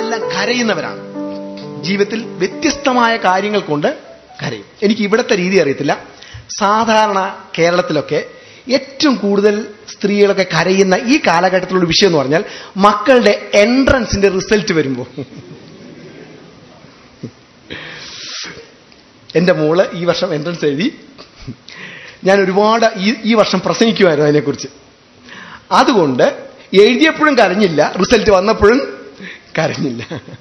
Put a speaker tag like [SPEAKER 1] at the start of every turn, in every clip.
[SPEAKER 1] അവരെല്ലാം കരയുന്നവരാണ് ജീവിതത്തിൽ വ്യത്യസ്തമായ കാര്യങ്ങൾ കൊണ്ട് കരയും എനിക്ക് ഇവിടുത്തെ രീതി അറിയത്തില്ല സാധാരണ കേരളത്തിലൊക്കെ ഏറ്റവും കൂടുതൽ സ്ത്രീകളൊക്കെ കരയുന്ന ഈ കാലഘട്ടത്തിലുള്ള വിഷയം എന്ന് പറഞ്ഞാൽ മക്കളുടെ എൻട്രൻസിന്റെ റിസൾട്ട് വരുമ്പോൾ എന്റെ മോള് ഈ വർഷം എൻട്രൻസ് എഴുതി ഞാൻ ഒരുപാട് ഈ ഈ വർഷം പ്രസംഗിക്കുമായിരുന്നു അതിനെക്കുറിച്ച് അതുകൊണ്ട് എഴുതിയപ്പോഴും കരഞ്ഞില്ല റിസൾട്ട് വന്നപ്പോഴും കരഞ്ഞില്ല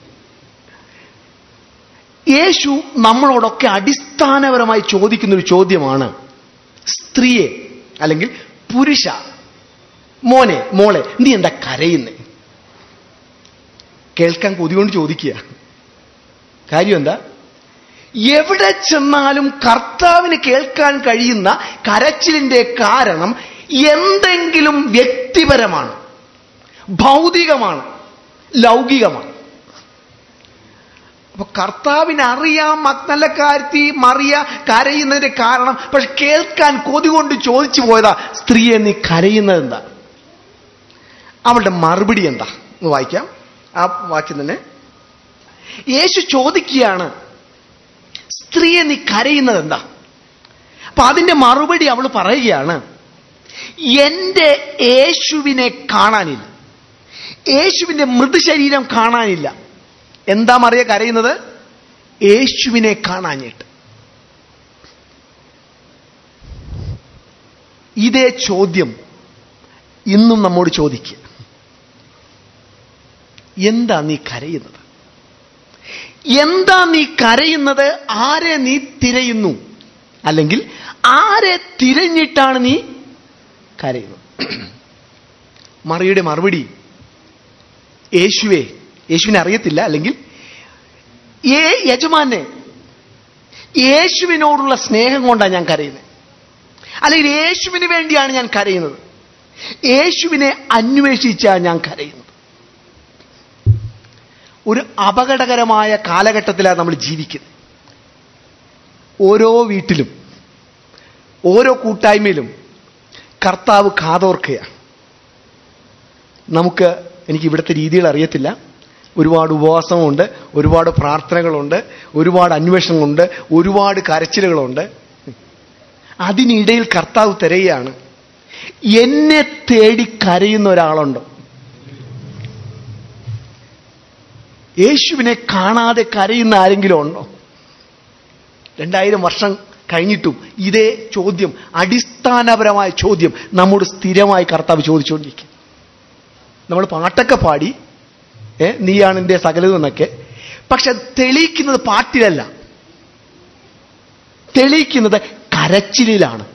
[SPEAKER 1] യേശു നമ്മളോടൊക്കെ അടിസ്ഥാനപരമായി ചോദിക്കുന്ന ഒരു ചോദ്യമാണ് സ്ത്രീയെ അല്ലെങ്കിൽ പുരുഷ മോനെ മോളെ നീ എന്താ കരയുന്നേ കേൾക്കാൻ കൊതികൊണ്ട് ചോദിക്കുക കാര്യം എന്താ എവിടെ ചെന്നാലും കർത്താവിന് കേൾക്കാൻ കഴിയുന്ന കരച്ചിലിന്റെ കാരണം എന്തെങ്കിലും വ്യക്തിപരമാണ് ഭൗതികമാണ് ലൗകികമാണ് അപ്പൊ കർത്താവിന് അറിയാം നല്ല കാര്യത്തി മറിയ കരയുന്നതിന്റെ കാരണം പക്ഷെ കേൾക്കാൻ കൊതി കൊണ്ട് ചോദിച്ചു പോയതാ സ്ത്രീയെ നീ കരയുന്നത് എന്താ അവളുടെ മറുപടി എന്താ എന്ന് വായിക്കാം ആ വാക്യം തന്നെ യേശു ചോദിക്കുകയാണ് സ്ത്രീയെ നീ കരയുന്നത് എന്താ അപ്പൊ അതിന്റെ മറുപടി അവൾ പറയുകയാണ് എന്റെ യേശുവിനെ കാണാനില്ല യേശുവിന്റെ മൃദുശരീരം കാണാനില്ല എന്താ മറിയ കരയുന്നത് യേശുവിനെ കാണാഞ്ഞിട്ട് ഇതേ ചോദ്യം ഇന്നും നമ്മോട് ചോദിക്കുക എന്താ നീ കരയുന്നത് എന്താ നീ കരയുന്നത് ആരെ നീ തിരയുന്നു അല്ലെങ്കിൽ ആരെ തിരഞ്ഞിട്ടാണ് നീ കരയുന്നത് മറിയുടെ മറുപടി യേശുവേ യേശുവിനെ അറിയത്തില്ല അല്ലെങ്കിൽ ഏ യജമാനെ യേശുവിനോടുള്ള സ്നേഹം കൊണ്ടാണ് ഞാൻ കരയുന്നത് അല്ലെങ്കിൽ യേശുവിന് വേണ്ടിയാണ് ഞാൻ കരയുന്നത് യേശുവിനെ അന്വേഷിച്ചാണ് ഞാൻ കരയുന്നത് ഒരു അപകടകരമായ കാലഘട്ടത്തിലാണ് നമ്മൾ ജീവിക്കുന്നത് ഓരോ വീട്ടിലും ഓരോ കൂട്ടായ്മയിലും കർത്താവ് കാതോർക്കുകയാണ് നമുക്ക് എനിക്ക് ഇവിടുത്തെ രീതികൾ അറിയത്തില്ല ഒരുപാട് ഉപവാസമുണ്ട് ഒരുപാട് പ്രാർത്ഥനകളുണ്ട് ഒരുപാട് അന്വേഷണങ്ങളുണ്ട് ഒരുപാട് കരച്ചിലുകളുണ്ട് അതിനിടയിൽ കർത്താവ് തിരയുകയാണ് എന്നെ തേടി കരയുന്ന ഒരാളുണ്ടോ യേശുവിനെ കാണാതെ കരയുന്ന ആരെങ്കിലും ഉണ്ടോ രണ്ടായിരം വർഷം കഴിഞ്ഞിട്ടും ഇതേ ചോദ്യം അടിസ്ഥാനപരമായ ചോദ്യം നമ്മോട് സ്ഥിരമായി കർത്താവ് ചോദിച്ചുകൊണ്ടിരിക്കും നമ്മൾ പാട്ടൊക്കെ പാടി ഏ നീയാണ് എൻ്റെ സകലതെന്നൊക്കെ പക്ഷെ തെളിയിക്കുന്നത് പാട്ടിലല്ല തെളിയിക്കുന്നത് കരച്ചിലിലാണ്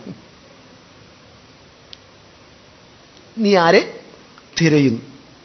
[SPEAKER 1] നീ ആരെ തിരയുന്നു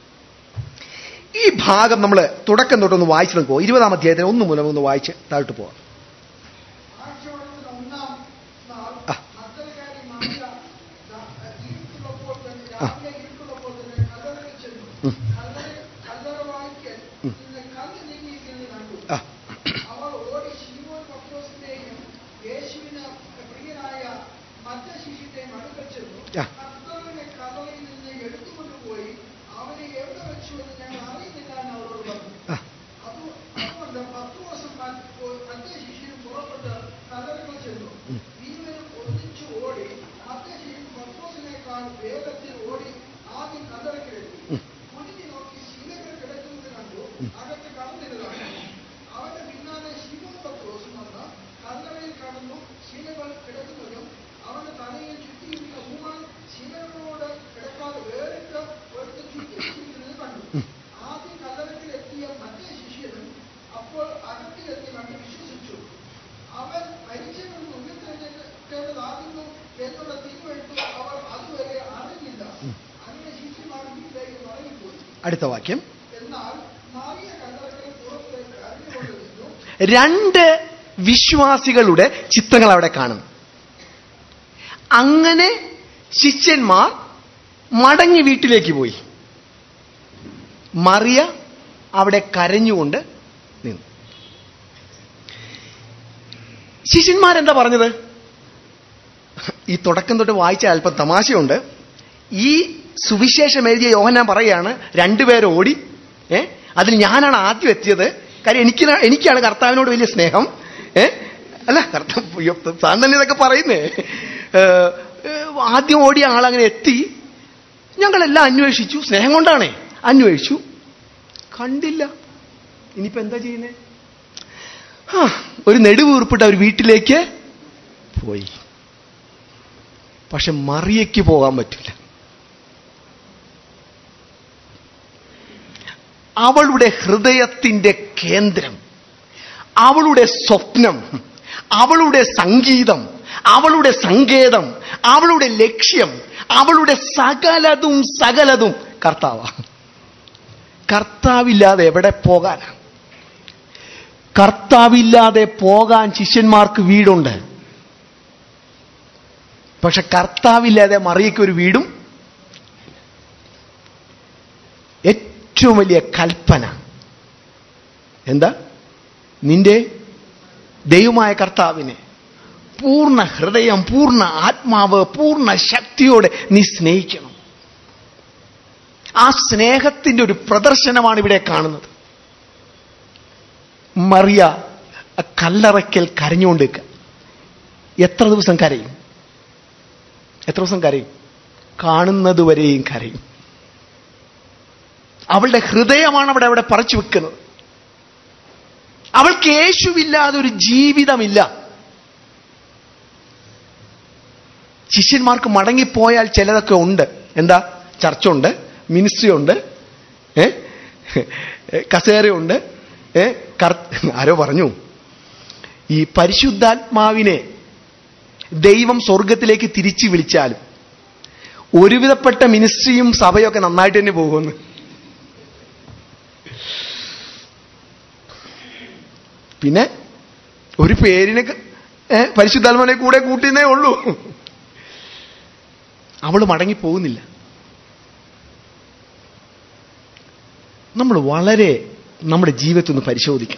[SPEAKER 1] ഈ ഭാഗം നമ്മൾ തുടക്കം തൊട്ടൊന്ന് വായിച്ചു നോക്കുമോ ഇരുപതാം അധ്യായത്തിന് ഒന്ന് മൂലം ഒന്ന് വായിച്ച് താഴ്ത്തു പോവാം
[SPEAKER 2] ആഴ്ചവട്ടത്തിന് ഒന്നാം നാൾ
[SPEAKER 1] ആ.
[SPEAKER 2] മഗ്ദലക്കാരി മറിയ ദാ- ഇരുട്ടുള്ളപ്പോൾ തന്നെ
[SPEAKER 1] ആ.
[SPEAKER 2] രാവിലെ ഇരുട്ടുള്ളപ്പോൾ തന്നെ കല്ലറയിൽ ചെന്നു.
[SPEAKER 1] ഉം.
[SPEAKER 2] കല്ലറ- കല്ലറ വാതിൽക്കൽ നിന്ന് കല്ല് നീങ്ങിയിരിക്കുന്നത് കണ്ടു.
[SPEAKER 1] ആ
[SPEAKER 2] അവൾ ഓടി ശീമോൻ പത്രോസിന്റെയും യേശുവിന് പ്രിയനായ മറ്റേ ശിശുവിന്റെയും അടുക്കൽ ചെന്നു.
[SPEAKER 1] ആ.
[SPEAKER 2] കർത്താവിനെ കല്ലറയിൽ നിന്ന് എടുത്തുകൊണ്ടുപോയി അവനെ എവിടെ വെച്ചു എന്ന് ഞങ്ങൾ അറിയുന്നില്ല എന്ന് അവരോട് പറഞ്ഞു
[SPEAKER 1] ആ
[SPEAKER 2] അപ്പൊ അതുകൊണ്ട് പത്ത് ദിവസം മറ്റേ ശിശുവിന് പുറപ്പെട്ട് കല്ലറകൾ ചെന്നു
[SPEAKER 1] ഉം.
[SPEAKER 2] ഇരുവരും ഒന്നിച്ചു ഓടി മറ്റേ ശിശു പത്രോസിനേക്കാൾ വേഗത്തിൽ ഓടി ആദ്യം കല്ലറക്കിലെത്തി
[SPEAKER 1] ഉം.
[SPEAKER 2] കുനിഞ്ഞു നോക്കി ശീലകൾ കിടക്കുന്നത് കണ്ടു അകത്ത് കടന്നിരുന്നതാണ് അവന്റെ പിന്നാലെ ശിവൻ പത്രോസും വന്ന് കല്ലറയിൽ കടന്നു ശീലകൾ കിടക്കുന്നതും അവന്റെ തലയിൽ ചുറ്റിയിരുന്ന ഊമാൻ ശീലകളോട് കിടക്കാതെ വേറിട്ട് ഒരുത്ത് ചുറ്റിയിരിക്കുന്നത് കണ്ടു ആദ്യം കല്ലറക്കിലെത്തിയ മറ്റേ ശിഷ്യനും അപ്പോൾ അകത്തിലെത്തി കണ്ട് വിശ്വസിച്ചു അവൻ മരിച്ചവരിൽ ഉയർത്തെഴുന്നേറ്റതാകുന്നു എന്നുള്ള തിരുവെഴുത്ത് അവർ അതുവരെ അറിഞ്ഞില്ല അങ്ങനെ ശിഷ്യന്മാർ വീട്ടിലേക്ക് മടങ്ങിപ്പോയി
[SPEAKER 1] അടുത്ത വാക്യം
[SPEAKER 2] എന്നാൽ മാറിയ കല്ലറകൾ പുറത്തേക്ക് അറിഞ്ഞുകൊണ്ടിരുന്നു
[SPEAKER 1] രണ്ട് വിശ്വാസികളുടെ ചിത്രങ്ങൾ അവിടെ കാണുന്നു അങ്ങനെ ശിഷ്യന്മാർ മടങ്ങി വീട്ടിലേക്ക് പോയി മറിയ അവിടെ കരഞ്ഞുകൊണ്ട് നിന്നു ശിഷ്യന്മാരെന്താ പറഞ്ഞത് ഈ തുടക്കം തൊട്ട് വായിച്ച അല്പം തമാശയുണ്ട് ഈ സുവിശേഷം എഴുതിയ യോഹന്നാൻ പറയുകയാണ് രണ്ടുപേർ ഓടി ഏ അതിൽ ഞാനാണ് ആദ്യം എത്തിയത് കാര്യം എനിക്ക് എനിക്കാണ് കർത്താവിനോട് വലിയ സ്നേഹം ഏ അല്ല കർത്താവ് താൻ തന്നെ ഇതൊക്കെ പറയുന്നേ ഏ, ഏ, ആദ്യം ഓടിയ ആളങ്ങനെ എത്തി ഞങ്ങളെല്ലാം അന്വേഷിച്ചു സ്നേഹം കൊണ്ടാണേ അന്വേഷിച്ചു കണ്ടില്ല ഇനിയിപ്പോ എന്താ ചെയ്യുന്നേ ആ, ഒരു നെടുവീർപ്പിട്ട് അവർ വീട്ടിലേക്ക് പോയി പക്ഷെ മറിയയ്ക്ക് പോകാൻ പറ്റില്ല അവളുടെ ഹൃദയത്തിന്റെ കേന്ദ്രം അവളുടെ സ്വപ്നം അവളുടെ സംഗീതം അവളുടെ സങ്കേതം അവളുടെ ലക്ഷ്യം അവളുടെ സകലതും സകലതും കർത്താവ കർത്താവില്ലാതെ എവിടെ പോകാനാ കർത്താവില്ലാതെ പോകാൻ ശിഷ്യന്മാർക്ക് വീടുണ്ട് പക്ഷെ കർത്താവില്ലാതെ മറിയയ്ക്ക് ഒരു വീടും ഏറ്റവും വലിയ കൽപ്പന എന്താ നിന്റെ ദൈവമായ കർത്താവിനെ പൂർണ്ണ ഹൃദയം പൂർണ്ണ ആത്മാവ് പൂർണ്ണ ശക്തിയോടെ നീ സ്നേഹിക്കണം ആ സ്നേഹത്തിന്റെ ഒരു പ്രദർശനമാണ് ഇവിടെ കാണുന്നത് മറിയ ആ കല്ലറയ്ക്കൽ കരഞ്ഞുകൊണ്ട് നിൽക്കുക എത്ര ദിവസം കരയും എത്ര ദിവസം കരയും കാണുന്നതുവരെയും കരയും അവളുടെ ഹൃദയമാണ് അവിടെ അവിടെ പറിച്ചു വെക്കുന്നത് അവൾക്ക് യേശുവില്ലാതെ ഒരു ജീവിതമില്ല ശിഷ്യന്മാർക്ക് മടങ്ങിപ്പോയാൽ ചിലതൊക്കെ ഉണ്ട് എന്താ ചർച്ചുണ്ട് മിനിസ്ട്രി ഉണ്ട് ഏ കസേരയുണ്ട് ഏ കർ ആരോ പറഞ്ഞു ഈ പരിശുദ്ധാത്മാവിനെ ദൈവം സ്വർഗത്തിലേക്ക് തിരിച്ചു വിളിച്ചാലും ഒരുവിധപ്പെട്ട മിനിസ്ട്രിയും സഭയൊക്കെ നന്നായിട്ട് തന്നെ പോകുമെന്ന് പിന്നെ ഒരു പേരിന് ഏ, പരിശുദ്ധാത്മാവിനെ കൂടെ കൂട്ടിയേ ഉള്ളൂ അവള് മടങ്ങി പോകുന്നില്ല നമ്മൾ വളരെ നമ്മുടെ ജീവിതത്തിൽ ഒന്ന് പരിശോധിക്കണം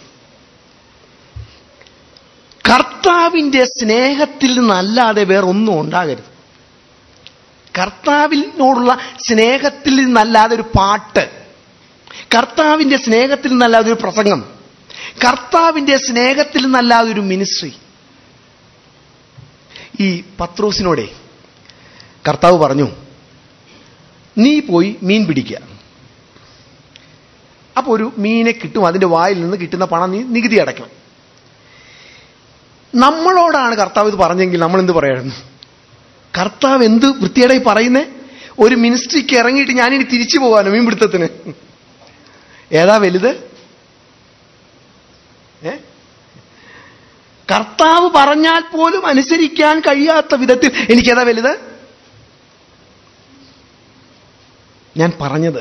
[SPEAKER 1] കർത്താവിന്റെ സ്നേഹത്തിൽ നിന്നല്ലാതെ വേറെ ഒന്നും ഉണ്ടാകരുത് കർത്താവിനോടുള്ള സ്നേഹത്തിൽ നിന്നല്ലാതെ ഒരു പാട്ട് കർത്താവിന്റെ സ്നേഹത്തിൽ നിന്നല്ലാതെ ഒരു പ്രസംഗം കർത്താവിന്റെ സ്നേഹത്തിൽ നിന്നല്ലാതെ ഒരു മിനിസ്ട്രി ഈ പത്രോസിനോടെ കർത്താവ് പറഞ്ഞു നീ പോയി മീൻ പിടിക്കുക അപ്പൊ ഒരു മീനെ കിട്ടും അതിന്റെ വായിൽ നിന്ന് കിട്ടുന്ന പണം നീ നികുതി അടയ്ക്കണം നമ്മളോടാണ് കർത്താവ് ഇത് പറഞ്ഞെങ്കിൽ നമ്മൾ എന്ത് പറയായിരുന്നു കർത്താവ് എന്ത് വൃത്തിയേടായി പറയുന്നേ ഒരു മിനിസ്ട്രിക്ക് ഇറങ്ങിയിട്ട് ഞാനിനി തിരിച്ചു പോകാനോ മീൻപിടുത്തത്തിന് ഏതാ വലുത് ഏ കർത്താവ് പറഞ്ഞാൽ പോലും അനുസരിക്കാൻ കഴിയാത്ത വിധത്തിൽ എനിക്കേതാ വലുത് ഞാൻ പറഞ്ഞത്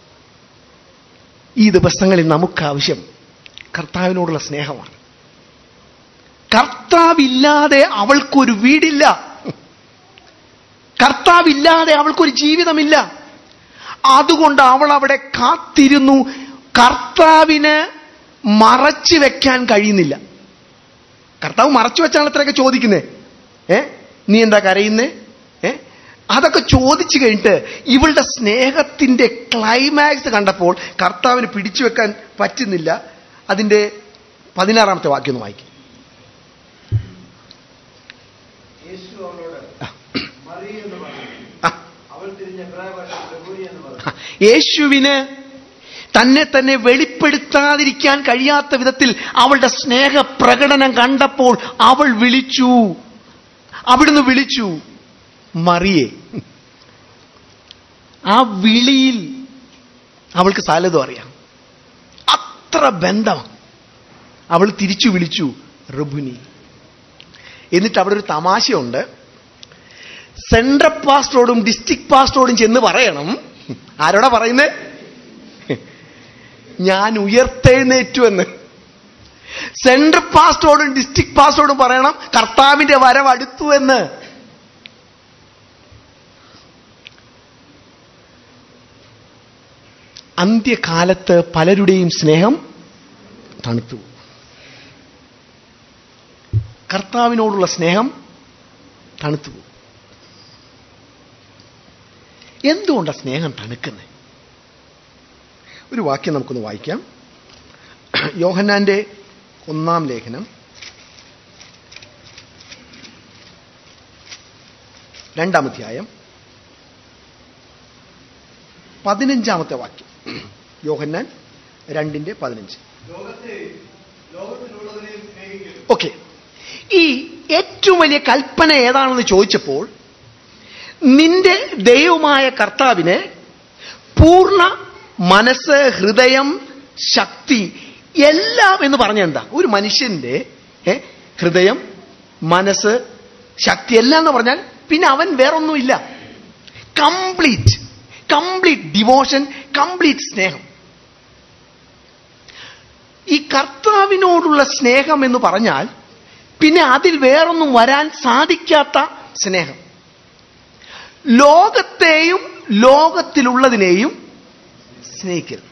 [SPEAKER 1] ഈ ദിവസങ്ങളിൽ നമുക്ക് ആവശ്യം കർത്താവിനോടുള്ള സ്നേഹമാണ് കർത്താവില്ലാതെ അവൾക്കൊരു വീടില്ല കർത്താവില്ലാതെ അവൾക്കൊരു ജീവിതമില്ല അതുകൊണ്ട് അവൾ അവിടെ കാത്തിരുന്നു കർത്താവിന് മറച്ചു വെക്കാൻ കഴിയുന്നില്ല കർത്താവ് മറച്ചു വെച്ചാണ് അത്രയൊക്കെ ചോദിക്കുന്നേ ഏ നീ എന്താ കരയുന്നേ ഏ അതൊക്കെ ചോദിച്ചു കഴിഞ്ഞിട്ട് ഇവളുടെ സ്നേഹത്തിന്റെ ക്ലൈമാക്സ് കണ്ടപ്പോൾ കർത്താവിന് പിടിച്ചു വെക്കാൻ പറ്റുന്നില്ല അതിന്റെ പതിനാറാമത്തെ വാക്യം ഒന്ന് വായിക്കും
[SPEAKER 3] യേശു അവളോട് മറി എന്ന് പറഞ്ഞു
[SPEAKER 1] ആ,
[SPEAKER 3] അവൾ തിരിഞ്ഞ പ്രായഭാഷ പ്രഭുരി എന്ന് പറഞ്ഞു
[SPEAKER 1] ആ, യേശുവിന് തന്നെ തന്നെ വെളിപ്പെടുത്താതിരിക്കാൻ കഴിയാത്ത വിധത്തിൽ അവളുടെ സ്നേഹ പ്രകടനം കണ്ടപ്പോൾ അവൾ വിളിച്ചു അവിടുന്ന് വിളിച്ചു മറിയെ ആ വിളിയിൽ അവൾക്ക് സകലതും അറിയാം അത്ര ബന്ധം അവൾ തിരിച്ചു വിളിച്ചു റബുനി എന്നിട്ട് അവിടെ ഒരു തമാശയുണ്ട് സെൻട്രൽ പാസ്റ്ററോടും ഡിസ്ട്രിക്ട് പാസ്റ്ററോടും ചെന്ന് പറയണം ആരോടാ പറയുന്നേ ഞാൻ ഉയർത്തെഴുന്നേറ്റു എന്ന് സെൻട്രൽ പാസ്റ്ററോടും ഡിസ്ട്രിക്ട് പാസ്റ്ററോടും പറയണം കർത്താവിന്റെ വരവ് അടുത്തു എന്ന് അന്ത്യകാലത്ത് പലരുടെയും സ്നേഹം തണുത്തു കർത്താവിനോടുള്ള സ്നേഹം തണുത്തു പോകും എന്തുകൊണ്ടാണ് സ്നേഹം തണുക്കുന്നത് ഒരു വാക്യം നമുക്കൊന്ന് വായിക്കാം യോഹന്നാന്റെ ഒന്നാം ലേഖനം രണ്ടാം അധ്യായം പതിനഞ്ചാമത്തെ വാക്യം യോഹന്നാൻ രണ്ടിന്റെ പതിനഞ്ച്
[SPEAKER 3] ലോകത്തെ ലോകത്തിലുള്ളതിനെയും സ്നേഹിക്കരുത്
[SPEAKER 1] ഓക്കെ ഈ ഏറ്റവും വലിയ കൽപ്പന ഏതാണെന്ന് ചോദിച്ചപ്പോൾ നിന്റെ ദൈവമായ കർത്താവിനെ പൂർണ്ണ മനസ്സ് ഹൃദയം ശക്തി എല്ലാം എന്ന് പറഞ്ഞ എന്താ ഒരു മനുഷ്യന്റെ ഏ, ഹൃദയം മനസ്സ് ശക്തി എല്ലാം എന്ന് പറഞ്ഞാൽ പിന്നെ അവൻ വേറൊന്നുമില്ല കംപ്ലീറ്റ് കംപ്ലീറ്റ് ഡിവോഷൻ കംപ്ലീറ്റ് സ്നേഹം ഈ കർത്താവിനോടുള്ള സ്നേഹം എന്ന് പറഞ്ഞാൽ പിന്നെ അതിൽ വേറൊന്നും വരാൻ സാധിക്കാത്ത സ്നേഹം ലോകത്തെയും ലോകത്തിലുള്ളതിനെയും സ്നേഹിക്കരുത്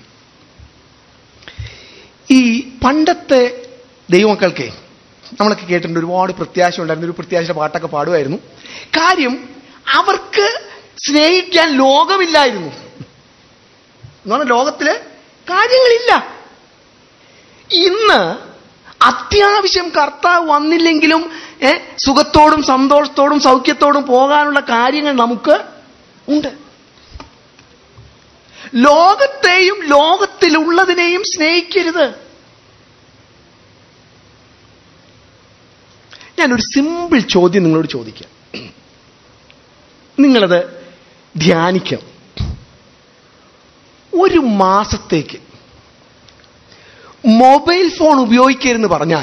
[SPEAKER 1] ഈ പണ്ടത്തെ ദൈവമക്കൾക്ക് നമ്മളൊക്കെ കേട്ടിട്ടുണ്ട് ഒരുപാട് പ്രത്യാശ ഉണ്ടായിരുന്നു ഒരു പ്രത്യാശയുടെ പാട്ടൊക്കെ പാടുമായിരുന്നു കാര്യം അവർക്ക് സ്നേഹിക്കാൻ ലോകമില്ലായിരുന്നു എന്ന് പറഞ്ഞാൽ ലോകത്തില് കാര്യങ്ങളില്ല ഇന്ന് അത്യാവശ്യം കർത്താവ് വന്നില്ലെങ്കിലും ഏ, സുഖത്തോടും സന്തോഷത്തോടും സൗഖ്യത്തോടും പോകാനുള്ള കാര്യങ്ങൾ നമുക്ക് ഉണ്ട് ലോകത്തെയും ലോകത്തിലുള്ളതിനെയും സ്നേഹിക്കരുത് ഞാനൊരു സിമ്പിൾ ചോദ്യം നിങ്ങളോട് ചോദിക്കാം നിങ്ങളത് ധ്യാനിക്കാം ഒരു മാസത്തേക്ക് മൊബൈൽ ഫോൺ ഉപയോഗിക്കരുതെന്ന് പറഞ്ഞാൽ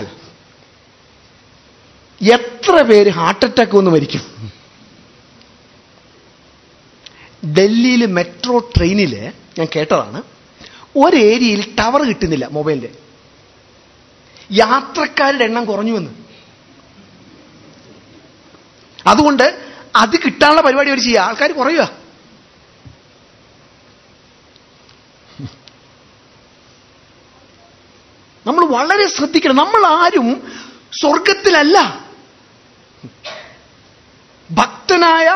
[SPEAKER 1] എത്ര പേര് ഹാർട്ട് അറ്റാക്ക് വന്ന് മരിക്കും ഡൽഹിയിൽ മെട്രോ ട്രെയിനിൽ ഞാൻ കേട്ടതാണ് ഒരു ഏരിയയിൽ ടവർ കിട്ടുന്നില്ല മൊബൈലിന്റെ യാത്രക്കാരുടെ എണ്ണം കുറഞ്ഞു വന്ന് അതുകൊണ്ട് അത് കിട്ടാനുള്ള പരിപാടി അവർ ചെയ്യുക ആൾക്കാർ കുറയുക നമ്മൾ വളരെ ശ്രദ്ധിക്കണം നമ്മൾ ആരും സ്വർഗത്തിലല്ല ഭക്തനായ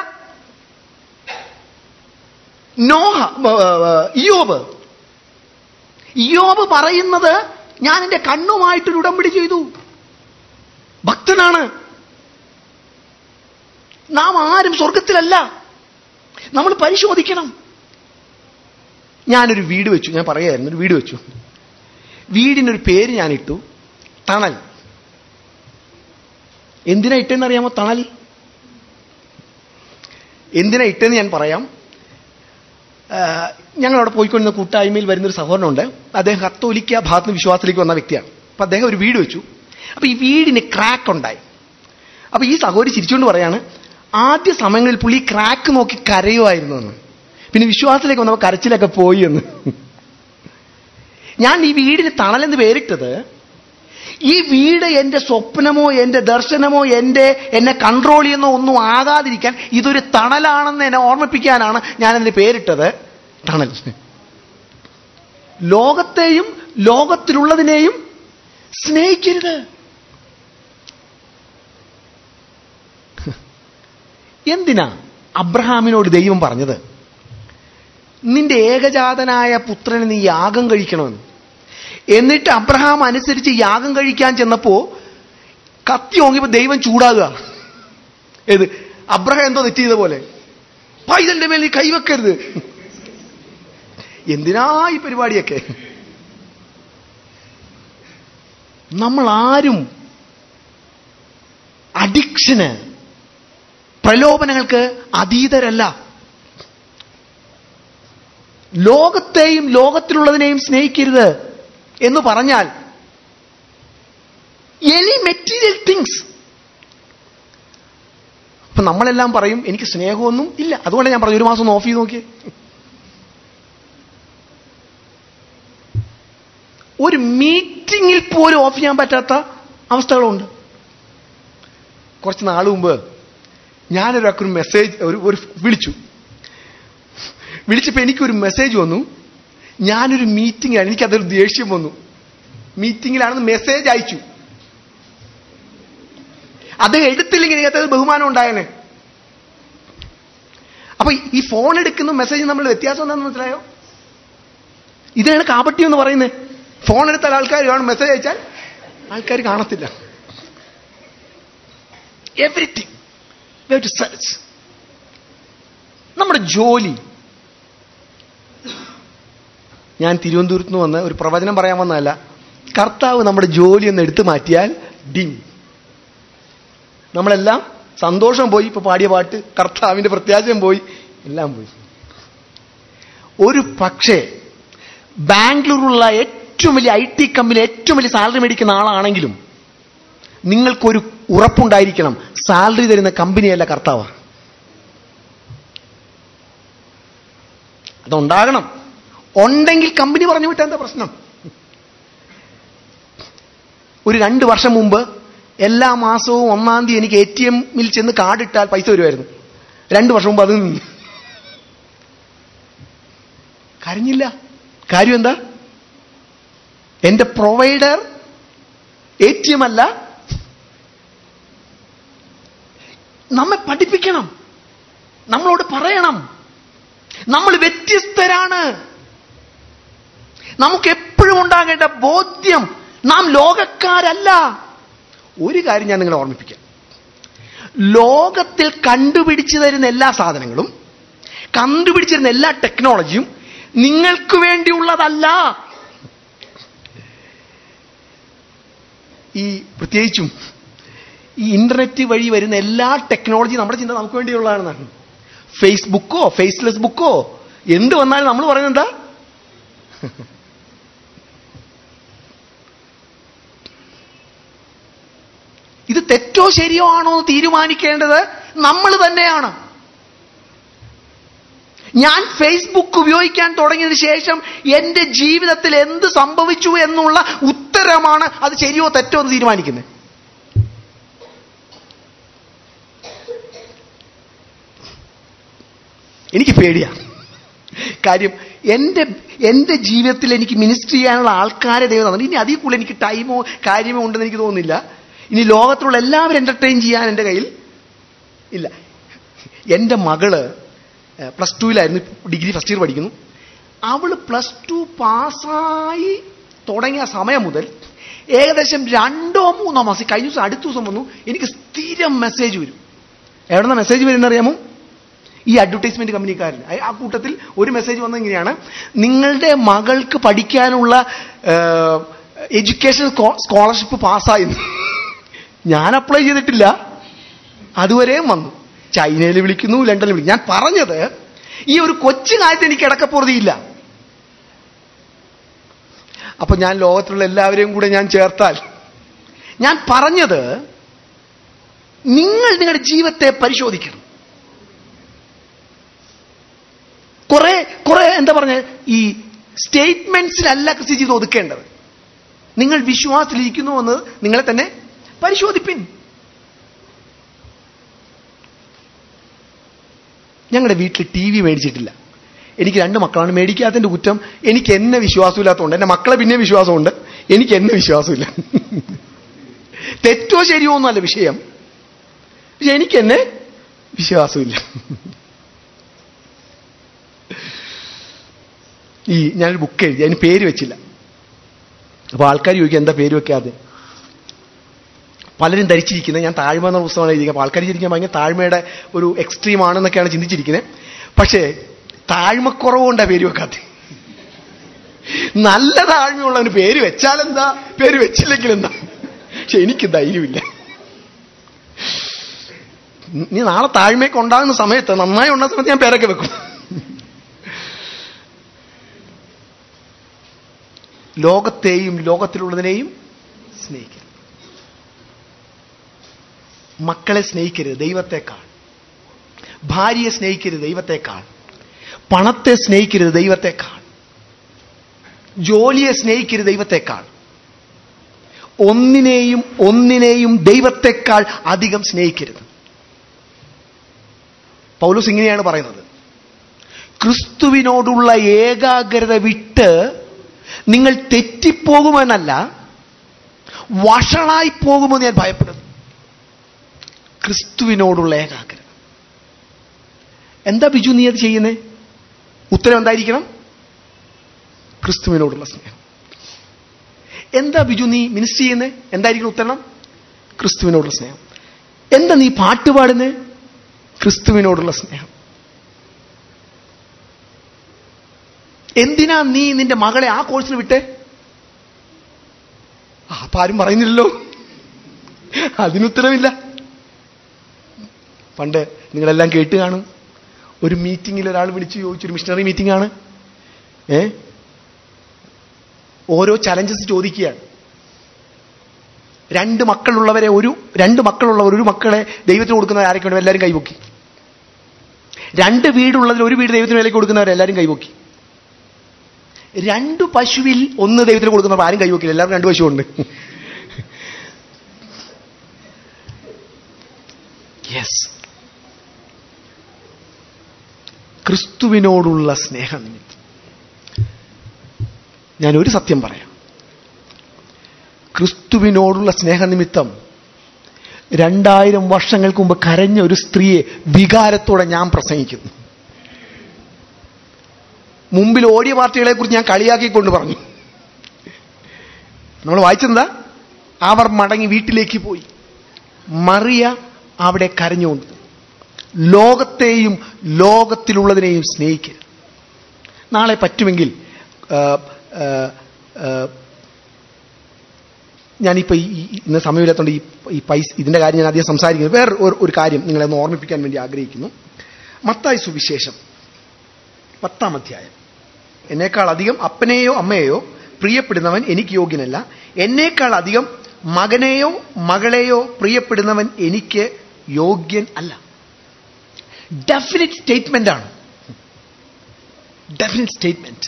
[SPEAKER 1] നോഹ ഇയോബ് ഇയോബ് പറയുന്നത് ഞാൻ എന്റെ കണ്ണുമായിട്ടൊരു ഉടമ്പടി ചെയ്തു ഭക്തനാണ് നാം ആരും സ്വർഗത്തിലല്ല നമ്മൾ പരിശോധിക്കണം ഞാനൊരു വീട് വെച്ചു ഞാൻ പറയായിരുന്നു ഒരു വീട് വെച്ചു വീടിനൊരു പേര് ഞാൻ ഇട്ടു തണൽ എന്തിനാ ഇട്ടെന്ന് അറിയാമോ തണൽ എന്തിനാ ഇട്ടെന്ന് ഞാൻ പറയാം ഞങ്ങളവിടെ പോയിക്കൊണ്ടിരുന്ന കൂട്ടായ്മയിൽ വരുന്നൊരു സഹോദരനുണ്ട് അദ്ദേഹം കത്തോലിക്ക ഭാഗത്ത് നിന്ന് വിശ്വാസത്തിലേക്ക് വന്ന വ്യക്തിയാണ് അപ്പൊ അദ്ദേഹം ഒരു വീട് വെച്ചു അപ്പൊ ഈ വീടിന് ക്രാക്ക് ഉണ്ടായി അപ്പൊ ഈ സഹോദരി ചിരിച്ചുകൊണ്ട് പറയാണ് ആദ്യ സമയങ്ങളിൽ പുള്ളി ക്രാക്ക് നോക്കി കരയുമായിരുന്നു എന്ന് പിന്നെ വിശ്വാസത്തിലേക്ക് വന്നപ്പോൾ കരച്ചിലൊക്കെ പോയി എന്ന് ഞാൻ ഈ വീടിന് തണലെന്ന് പേരിട്ടത് ഈ വീട് എന്റെ സ്വപ്നമോ എന്റെ ദർശനമോ എന്റെ എന്നെ കൺട്രോൾ ചെയ്യുന്നോ ഒന്നും ആകാതിരിക്കാൻ ഇതൊരു തണലാണെന്ന് എന്നെ ഓർമ്മിപ്പിക്കാനാണ് ഞാൻ അതിന് പേരിട്ടത് തണൽ ലോകത്തെയും ലോകത്തിലുള്ളതിനെയും സ്നേഹിക്കരുത് എന്തിനാ അബ്രഹാമിനോട് ദൈവം പറഞ്ഞത് നിന്റെ ഏകജാതനായ പുത്രന് നീ യാഗം കഴിക്കണമെന്ന് എന്നിട്ട് അബ്രഹാം അനുസരിച്ച് യാഗം കഴിക്കാൻ ചെന്നപ്പോ കത്തി ഓങ്ങിയപ്പോ ദൈവം ചൂടാകുക ഏത് അബ്രഹാം എന്തോ തെറ്റ് ചെയ്ത പോലെ പൈതലിന്റെ മേൽ നീ കൈവെക്കരുത് എന്തിനാ ഈ പരിപാടിയൊക്കെ നമ്മൾ ആരും അഡിക്ഷന് പ്രലോഭനങ്ങൾക്ക് അതീതരല്ല ലോകത്തെയും ലോകത്തിലുള്ളതിനെയും സ്നേഹിക്കരുത് എന്ന് പറഞ്ഞാൽ എനി മെറ്റീരിയൽ തിങ്സ് അപ്പൊ നമ്മളെല്ലാം പറയും എനിക്ക് സ്നേഹമൊന്നും ഇല്ല അതുകൊണ്ട് ഞാൻ പറഞ്ഞു ഒരു മാസം ഒന്ന് ഓഫ് ചെയ്ത് നോക്കിയേ ഒരു മീറ്റിംഗിൽ പോലും ഓഫ് ചെയ്യാൻ പറ്റാത്ത അവസ്ഥകളുണ്ട് കുറച്ച് നാൾ മുമ്പ് ഞാനൊരാൾക്കൊരു മെസ്സേജ് ഒരു ഒരു വിളിച്ചു വിളിച്ചപ്പോൾ എനിക്കൊരു മെസ്സേജ് വന്നു ഞാനൊരു മീറ്റിംഗിലാണ് എനിക്കതൊരു ദേഷ്യം വന്നു മീറ്റിംഗിലാണെന്ന് മെസ്സേജ് അയച്ചു അദ്ദേഹം എടുത്തില്ലെങ്കിൽ എനിക്കത് ബഹുമാനം ഉണ്ടായേനെ അപ്പൊ ഈ ഫോൺ എടുക്കുന്ന മെസ്സേജ് നമ്മൾ വ്യത്യാസം എന്താണെന്ന് മനസ്സിലായോ ഇതിനാണ് കാപട്യം എന്ന് പറയുന്നത് ഫോൺ എടുത്താൽ ആൾക്കാർ കാണും മെസ്സേജ് അയച്ചാൽ ആൾക്കാർ കാണത്തില്ല എവറിത്തിങ് ടു സെർച്ച് നമ്മുടെ ജോലി ഞാൻ തിരുവനന്തപുരത്ത് നിന്ന് വന്ന് ഒരു പ്രവചനം പറയാൻ വന്നതല്ല കർത്താവ് നമ്മുടെ ജോലി ഒന്ന് എടുത്തു മാറ്റിയാൽ ഡിം നമ്മളെല്ലാം സന്തോഷം പോയി ഇപ്പൊ പാടിയ പാട്ട് കർത്താവിന്റെ പ്രത്യാശയും പോയി എല്ലാം പോയി ഒരു പക്ഷേ ബാംഗ്ലൂരിലുള്ള ഏറ്റവും വലിയ ഐ ടി കമ്പനി ഏറ്റവും വലിയ സാലറി മേടിക്കുന്ന ആളാണെങ്കിലും നിങ്ങൾക്കൊരു ഉറപ്പുണ്ടായിരിക്കണം സാലറി തരുന്ന കമ്പനിയല്ല കർത്താവ് അതുണ്ടാകണം ഉണ്ടെങ്കിൽ കമ്പനി പറഞ്ഞു വിട്ടാൽ എന്താ പ്രശ്നം ഒരു രണ്ട് വർഷം മുമ്പ് എല്ലാ മാസവും ഒന്നാം തീയതി എനിക്ക് എ ടി എമ്മിൽ ചെന്ന് കാർഡ് ഇട്ടാൽ പൈസ വരുമായിരുന്നു രണ്ട് വർഷം മുമ്പ് അത് നിന്നു കരഞ്ഞില്ല കാര്യം എന്താ എന്റെ പ്രൊവൈഡർ എ ടി എം അല്ല നമ്മെ പഠിപ്പിക്കണം നമ്മളോട് പറയണം നമ്മൾ വ്യത്യസ്തരാണ് നമുക്ക് എപ്പോഴും ഉണ്ടാകേണ്ട ബോധ്യം നാം ലോകക്കാരല്ല ഒരു കാര്യം ഞാൻ നിങ്ങളെ ഓർമ്മിപ്പിക്കാം ലോകത്തിൽ കണ്ടുപിടിച്ചു തരുന്ന എല്ലാ സാധനങ്ങളും കണ്ടുപിടിച്ചിരുന്ന എല്ലാ ടെക്നോളജിയും നിങ്ങൾക്ക് വേണ്ടിയുള്ളതല്ല ഈ പ്രത്യേകിച്ചും ഈ ഇന്റർനെറ്റ് വഴി വരുന്ന എല്ലാ ടെക്നോളജി നമ്മുടെ ചിന്ത നമുക്ക് വേണ്ടിയുള്ളതാണെന്നാണ് ഫേസ്ബുക്കോ ഫേസ്ലെസ് ബുക്കോ എന്ത് വന്നാലും നമ്മൾ പറയുന്നത് എന്താ ഇത് തെറ്റോ ശരിയോ ആണോ എന്ന് തീരുമാനിക്കേണ്ടത് നമ്മൾ തന്നെയാണ് ഞാൻ ഫേസ്ബുക്ക് ഉപയോഗിക്കാൻ തുടങ്ങിയതിന് ശേഷം എന്റെ ജീവിതത്തിൽ എന്ത് സംഭവിച്ചു എന്നുള്ള ഉത്തരമാണ് അത് ശരിയോ തെറ്റോ എന്ന് തീരുമാനിക്കുന്നത് എനിക്ക് പേടിയാ കാര്യം എൻ്റെ എൻ്റെ ജീവിതത്തിൽ എനിക്ക് മിനിസ്റ്റർ ചെയ്യാനുള്ള ആൾക്കാരെ ദൈവം തന്നു ഇനി അതിൽ കൂടുതൽ എനിക്ക് ടൈമോ കാര്യമോ ഉണ്ടെന്ന് എനിക്ക് തോന്നുന്നില്ല ഇനി ലോകത്തിലുള്ള എല്ലാവരും എന്റർടൈൻ ചെയ്യാൻ എൻ്റെ കയ്യിൽ ഇല്ല എൻ്റെ മകള് പ്ലസ് ടുവിലായിരുന്നു ഡിഗ്രി ഫസ്റ്റ് ഇയർ പഠിക്കുന്നു അവള് പ്ലസ് ടു പാസ്സായി തുടങ്ങിയ സമയം മുതൽ ഏകദേശം രണ്ടോ മൂന്നോ മാസം കഴിഞ്ഞ ദിവസം അടുത്ത ദിവസം വന്നു എനിക്ക് സ്ഥിരം മെസ്സേജ് വരും എവിടെന്ന മെസ്സേജ് വരുന്നറിയാമോ ഈ അഡ്വർടൈസ്മെന്റ് കമ്പനിക്കാരിൽ ആ കൂട്ടത്തിൽ ഒരു മെസ്സേജ് വന്നത് ഇങ്ങനെയാണ് നിങ്ങളുടെ മകൾക്ക് പഠിക്കാനുള്ള എഡ്യൂക്കേഷൻ സ്കോളർഷിപ്പ് പാസ്സായി ഞാൻ അപ്ലൈ ചെയ്തിട്ടില്ല അതുവരെയും വന്നു ചൈനയിൽ വിളിക്കുന്നു ലണ്ടനിൽ വിളിക്കുന്നു ഞാൻ പറഞ്ഞത് ഈ ഒരു കൊച്ചു കാര്യത്തിൽ എനിക്ക് ഇടക്കപ്പുറതിയില്ല അപ്പൊ ഞാൻ ലോകത്തിലുള്ള എല്ലാവരെയും കൂടെ ഞാൻ ചേർത്താൽ ഞാൻ പറഞ്ഞത് നിങ്ങൾ നിങ്ങളുടെ ജീവിതത്തെ പരിശോധിക്കണം കുറെ കുറെ എന്താ പറഞ്ഞ ഈ സ്റ്റേറ്റ്മെന്റ്സിലല്ല കൃഷി ചെയ്ത് ഒതുക്കേണ്ടത് നിങ്ങൾ വിശ്വാസത്തിലിരിക്കുന്നു എന്ന് നിങ്ങളെ തന്നെ പരിശോധിപ്പിൻ ഞങ്ങളുടെ വീട്ടിൽ ടി വി മേടിച്ചിട്ടില്ല എനിക്ക് രണ്ട് മക്കളാണ് മേടിക്കാത്തതിന്റെ കുറ്റം എനിക്ക് എന്നെ വിശ്വാസമില്ലാത്തതുകൊണ്ട് എന്റെ മക്കളെ പിന്നെ വിശ്വാസമുണ്ട് എനിക്ക് എന്നെ വിശ്വാസമില്ല തെറ്റോ ശരിയോ ഒന്നല്ല വിഷയം പക്ഷെ എനിക്ക് എന്നെ വിശ്വാസമില്ല ഈ ഞാനൊരു ബുക്ക് എഴുതി അതിന് പേര് വെച്ചില്ല അപ്പൊ ആൾക്കാർ ചോദിക്കും എന്താ പേര് വെക്കാതെ പലരും ധരിച്ചിരിക്കുന്നത് ഞാൻ താഴ്മ എന്ന പുസ്തകമാണ് എഴുതിയത് അപ്പോൾ ആൾക്കാർ ചിരിക്കാൻ ഭയങ്കര താഴ്മയുടെ ഒരു എക്സ്ട്രീം ആണെന്നൊക്കെയാണ് ചിന്തിച്ചിരിക്കുന്നത് പക്ഷേ താഴ്മക്കുറവ് കൊണ്ടാ പേര് വെക്കാത്ത നല്ല താഴ്മയുള്ളവന് പേര് വെച്ചാലെന്താ പേര് വെച്ചില്ലെങ്കിൽ എന്താ പക്ഷെ എനിക്ക് ധൈര്യമില്ല നീ നാളെ താഴ്മയൊക്കെ ഉണ്ടാകുന്ന സമയത്ത് നന്നായി ഉണ്ടാകുന്ന സമയത്ത് ഞാൻ പേരൊക്കെ വെക്കും ലോകത്തെയും ലോകത്തിലുള്ളതിനെയും സ്നേഹിക്കരുത് മക്കളെ സ്നേഹിക്കരുത് ദൈവത്തെക്കാൾ ഭാര്യയെ സ്നേഹിക്കരുത് ദൈവത്തെക്കാൾ പണത്തെ സ്നേഹിക്കരുത് ദൈവത്തെക്കാൾ ജോലിയെ സ്നേഹിക്കരുത് ദൈവത്തെക്കാൾ ഒന്നിനെയും ഒന്നിനെയും ദൈവത്തെക്കാൾ അധികം സ്നേഹിക്കരുത് പൗലോസ് ഇങ്ങനെയാണ് പറയുന്നത് ക്രിസ്തുവിനോടുള്ള ഏകാഗ്രത വിട്ട് നിങ്ങൾ തെറ്റിപ്പോകുമെന്നല്ല വഷളായി പോകുമെന്ന് ഞാൻ ഭയപ്പെടുന്നു ക്രിസ്തുവിനോടുള്ള ഏകാഗ്രത എന്താ ബിജു നീ അത് ചെയ്യുന്നേ ഉത്തരം എന്തായിരിക്കണം ക്രിസ്തുവിനോടുള്ള സ്നേഹം എന്താ ബിജു നീ മിനിസ്റ്റർ ചെയ്യുന്നത് എന്തായിരിക്കും ഉത്തരണം ക്രിസ്തുവിനോടുള്ള സ്നേഹം എന്താ നീ പാട്ട് പാടുന്നത് ക്രിസ്തുവിനോടുള്ള സ്നേഹം എന്തിനാ നീ നിന്റെ മകളെ ആ കോഴ്സിന് വിട്ടേ ആ, അപ്പൊ ആരും പറയുന്നില്ലല്ലോ അതിനുത്തരമില്ല പണ്ട് നിങ്ങളെല്ലാം കേട്ട് കാണും ഒരു മീറ്റിംഗിൽ ഒരാൾ വിളിച്ചു ചോദിച്ചു ഒരു മിഷണറി മീറ്റിംഗ് ആണ് ഏ ഓരോ ചലഞ്ചസ് ചോദിക്കുകയാണ് രണ്ട് മക്കളുള്ളവരെ ഒരു രണ്ട് മക്കളുള്ളവർ ഒരു മക്കളെ ദൈവത്തിന് കൊടുക്കുന്നവർ ആരൊക്കെ ഉണ്ട് എല്ലാവരും കൈപൊക്കി രണ്ട് വീടുള്ളതിൽ ഒരു വീട് ദൈവത്തിന് വിലയ്ക്ക് കൊടുക്കുന്നവർ എല്ലാവരും കൈപൊക്കി രണ്ട് പശുവിൽ ഒന്ന് ദൈവത്തിന് കൊടുക്കുന്നവർ ആരും കൈവക്കില്ല എല്ലാവർക്കും രണ്ട് പശു ഉണ്ട് യെസ് ക്രിസ്തുവിനോടുള്ള സ്നേഹം നിമിത്തം ഞാൻ ഒരു സത്യം പറയാം ക്രിസ്തുവിനോടുള്ള സ്നേഹനിമിത്തം രണ്ടായിരം വർഷങ്ങൾക്ക് മുമ്പ് കരഞ്ഞ ഒരു സ്ത്രീയെ വികാരത്തോടെ ഞാൻ പ്രസംഗിക്കുന്നു മുമ്പിൽ ഓടിയ പാർട്ടികളെ കുറിച്ച് ഞാൻ കളിയാക്കിക്കൊണ്ട് പറഞ്ഞു നമ്മൾ വായിച്ചെന്താ അവർ മടങ്ങി വീട്ടിലേക്ക് പോയി മറിയ അവിടെ കരഞ്ഞുകൊണ്ട് ലോകത്തെയും ലോകത്തിലുള്ളതിനെയും സ്നേഹിക്കരുത് നാളെ പറ്റുമെങ്കിൽ ആ, ആ, ആ, ഞാനിപ്പോൾ ഈ ഈ- ഇന്ന് സമയമില്ലാത്തതുകൊണ്ട് ഈ ഈ പൈസ ഇതിന്റെ കാര്യം ഞാൻ അധികം സംസാരിക്കുന്നത് വേറെ ഒരു ഒരു കാര്യം നിങ്ങളെ ഒന്ന് ഓർമ്മിപ്പിക്കാൻ വേണ്ടി ആഗ്രഹിക്കുന്നു മത്തായി സുവിശേഷം പത്താം അധ്യായം എന്നേക്കാൾ അധികം അപ്പനെയോ അമ്മയെയോ പ്രിയപ്പെടുന്നവൻ എനിക്ക് യോഗ്യനല്ല എന്നേക്കാൾ അധികം മകനെയോ മകളെയോ പ്രിയപ്പെടുന്നവൻ എനിക്ക് യോഗ്യൻ അല്ല ഡെഫിനിറ്റ് സ്റ്റേറ്റ്മെന്റ് ആണ് ഡെഫിനിറ്റ് സ്റ്റേറ്റ്മെന്റ്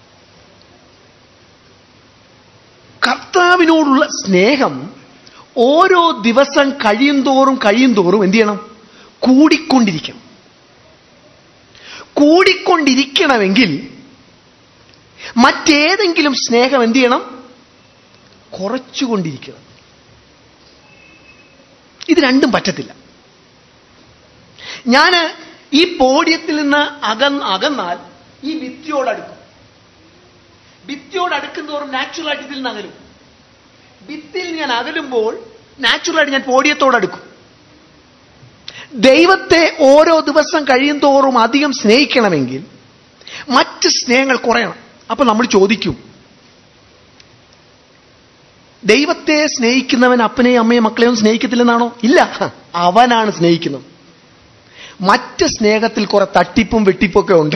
[SPEAKER 1] കർത്താവിനോടുള്ള സ്നേഹം ഓരോ ദിവസം കഴിയും തോറും കഴിയും തോറും എന്ത് ചെയ്യണം കൂടിക്കൊണ്ടിരിക്കണം കൂടിക്കൊണ്ടിരിക്കണമെങ്കിൽ മറ്റേതെങ്കിലും സ്നേഹം എന്ത് ചെയ്യണം കുറച്ചുകൊണ്ടിരിക്കണം ഇത് രണ്ടും പറ്റത്തില്ല ഞാൻ ഈ പോഡിയത്തിൽ നിന്ന് അകന്ന് അകന്നാൽ ഈ ഭിത്തിയോടടുക്കും ഭിത്തിയോട് അടുക്കുന്നതോറും നാച്ചുറലായിട്ട് ഇതിൽ നിന്ന് അകലും ഭിത്തിൽ ഞാൻ അകലുമ്പോൾ നാച്ചുറലായിട്ട് ഞാൻ പോഡിയത്തോട് അടുക്കും ദൈവത്തെ ഓരോ ദിവസം കഴിയും തോറും അധികം സ്നേഹിക്കണമെങ്കിൽ മറ്റ് സ്നേഹങ്ങൾ കുറയണം അപ്പൊ നമ്മൾ ചോദിക്കും ദൈവത്തെ സ്നേഹിക്കുന്നവൻ അപ്പനെയും അമ്മയും മക്കളെയും സ്നേഹിക്കത്തില്ലെന്നാണോ ഇല്ല അവനാണ് സ്നേഹിക്കുന്നത് മറ്റ് സ്നേഹത്തിൽ കുറെ തട്ടിപ്പും വെട്ടിപ്പൊക്കെ ഉണ്ട്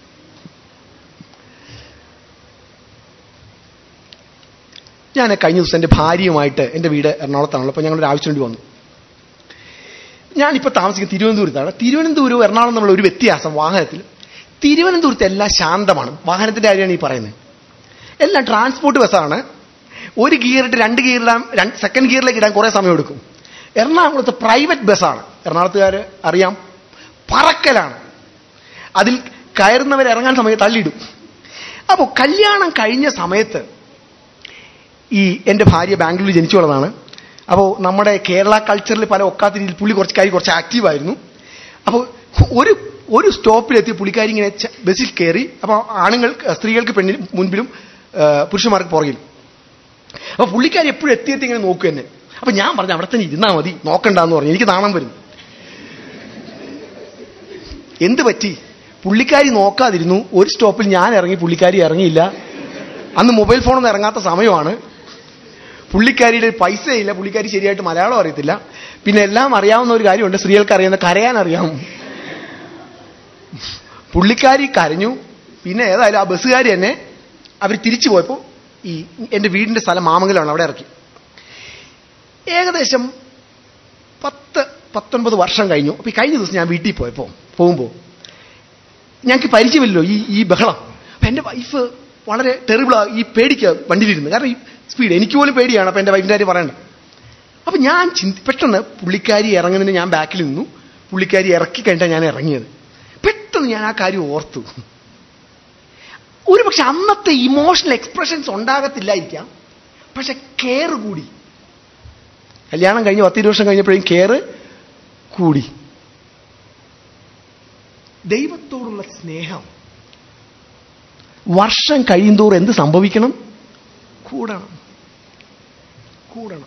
[SPEAKER 1] ഞാൻ കഴിഞ്ഞ ദിവസം എൻ്റെ ഭാര്യയുമായിട്ട് എൻ്റെ വീട് എറണാകുളത്താണല്ലോ അപ്പോൾ ഞങ്ങളൊരു ആവശ്യം വേണ്ടി വന്നു ഞാനിപ്പോൾ താമസിക്കുന്നത് തിരുവനന്തപുരത്താണ് തിരുവനന്തപുരവും എറണാകുളം തമ്മിലുള്ള ഒരു വ്യത്യാസം വാഹനത്തിൽ തിരുവനന്തപുരത്ത് എല്ലാം ശാന്തമാണ് വാഹനത്തിന്റെ കാര്യമാണ് ഈ പറയുന്നത് എല്ലാം ട്രാൻസ്പോർട്ട് ബസ്സാണ് ഒരു ഗിയറിട്ട് രണ്ട് ഗിയറിടാൻ സെക്കൻഡ് ഗിയറിലേക്ക് ഇടാൻ കുറേ സമയം എടുക്കും എറണാകുളത്ത് പ്രൈവറ്റ് ബസ്സാണ് എറണാകുളത്തുകാർ അറിയാം പറക്കലാണ് അതിൽ കയറുന്നവർ ഇറങ്ങാൻ സമയത്ത് തള്ളിയിടും അപ്പോൾ കല്യാണം കഴിഞ്ഞ സമയത്ത് ഈ എൻ്റെ ഭാര്യ ബാംഗ്ലൂരിൽ ജനിച്ചു വളർന്നതാണ് അപ്പോൾ നമ്മുടെ കേരള കൾച്ചറിൽ പല ഒക്കാത്ത രീതിയിൽ പുള്ളി കുറച്ച് കാര്യം കുറച്ച് ആക്റ്റീവായിരുന്നു അപ്പോൾ ഒരു ഒരു സ്റ്റോപ്പിലെത്തി പുള്ളിക്കാരി ഇങ്ങനെ ച- ബസ്സിൽ കയറി അപ്പോൾ ആണുങ്ങൾ സ്ത്രീകൾക്ക് പെണ്ണിന് മുൻപിലും ആ, പുരുഷന്മാർക്ക് പുറകിലും അപ്പോൾ പുള്ളിക്കാരി എപ്പോഴും എത്തി എത്തി ഇങ്ങനെ നോക്കും എന്നെ അപ്പോൾ ഞാൻ പറഞ്ഞു അവിടെ തന്നെ ഇരുന്നാൽ മതി നോക്കണ്ടെന്ന് പറഞ്ഞു എനിക്ക് നാണം വരും എന്ത് പറ്റി പുള്ളിക്കാരി നോക്കാതിരുന്നു ഒരു സ്റ്റോപ്പിൽ ഞാൻ ഇറങ്ങി പുള്ളിക്കാരി ഇറങ്ങിയില്ല അന്ന് മൊബൈൽ ഫോണൊന്നും ഇറങ്ങാത്ത സമയമാണ് പുള്ളിക്കാരിയുടെ പൈസയില്ല പുള്ളിക്കാരി ശരിയായിട്ട് മലയാളം അറിയത്തില്ല പിന്നെ എല്ലാം അറിയാവുന്ന ഒരു കാര്യമുണ്ട് സ്ത്രീകൾക്ക് അറിയുന്ന കരയാൻ അറിയാം പുള്ളിക്കാരി കരഞ്ഞു പിന്നെ ഏതായാലും ആ ബസ്സുകാരി എന്നെ അവർ തിരിച്ചു പോയപ്പോൾ ഈ എൻ്റെ വീടിൻ്റെ സ്ഥലം മാമംഗലമാണ് അവിടെ ഇറക്കി ഏകദേശം പത്ത് പത്തൊൻപത് വർഷം കഴിഞ്ഞു അപ്പോൾ ഈ കഴിഞ്ഞ ദിവസം ഞാൻ വീട്ടിൽ പോയപ്പോൾ പോകുമ്പോൾ ഞങ്ങൾക്ക് പരിചയമില്ലല്ലോ ഈ ഈ ബഹളം അപ്പം എൻ്റെ വൈഫ് വളരെ ടെറിബിളാ ഈ പേടിക്കുക വണ്ടിയിലിരുന്ന് കാരണം ഈ സ്പീഡ് എനിക്ക് പോലും പേടിയാണ് അപ്പം എൻ്റെ വൈഫിൻ്റെ കാര്യം പറയണ്ട അപ്പം ഞാൻ ചിന്തി പെട്ടെന്ന് പുള്ളിക്കാരി ഇറങ്ങുന്നതിന് ഞാൻ ബാക്കിൽ നിന്നു പുള്ളിക്കാരി ഇറക്കി കഴിഞ്ഞിട്ടാണ് ഞാൻ ഇറങ്ങിയത് പെട്ടെന്ന് ഞാൻ ആ കാര്യം ഓർത്തു ഒരു പക്ഷെ അന്നത്തെ ഇമോഷണൽ എക്സ്പ്രഷൻസ് ഉണ്ടാകത്തില്ലായിരിക്കാം പക്ഷെ കെയർ കൂടി കല്യാണം കഴിഞ്ഞ് പത്തിരു വർഷം കഴിഞ്ഞപ്പോഴും കെയർ കൂടി ദൈവത്തോടുള്ള സ്നേഹം വർഷം കഴിയുന്തോറും എന്ത് സംഭവിക്കണം കൂടണം കൂടണം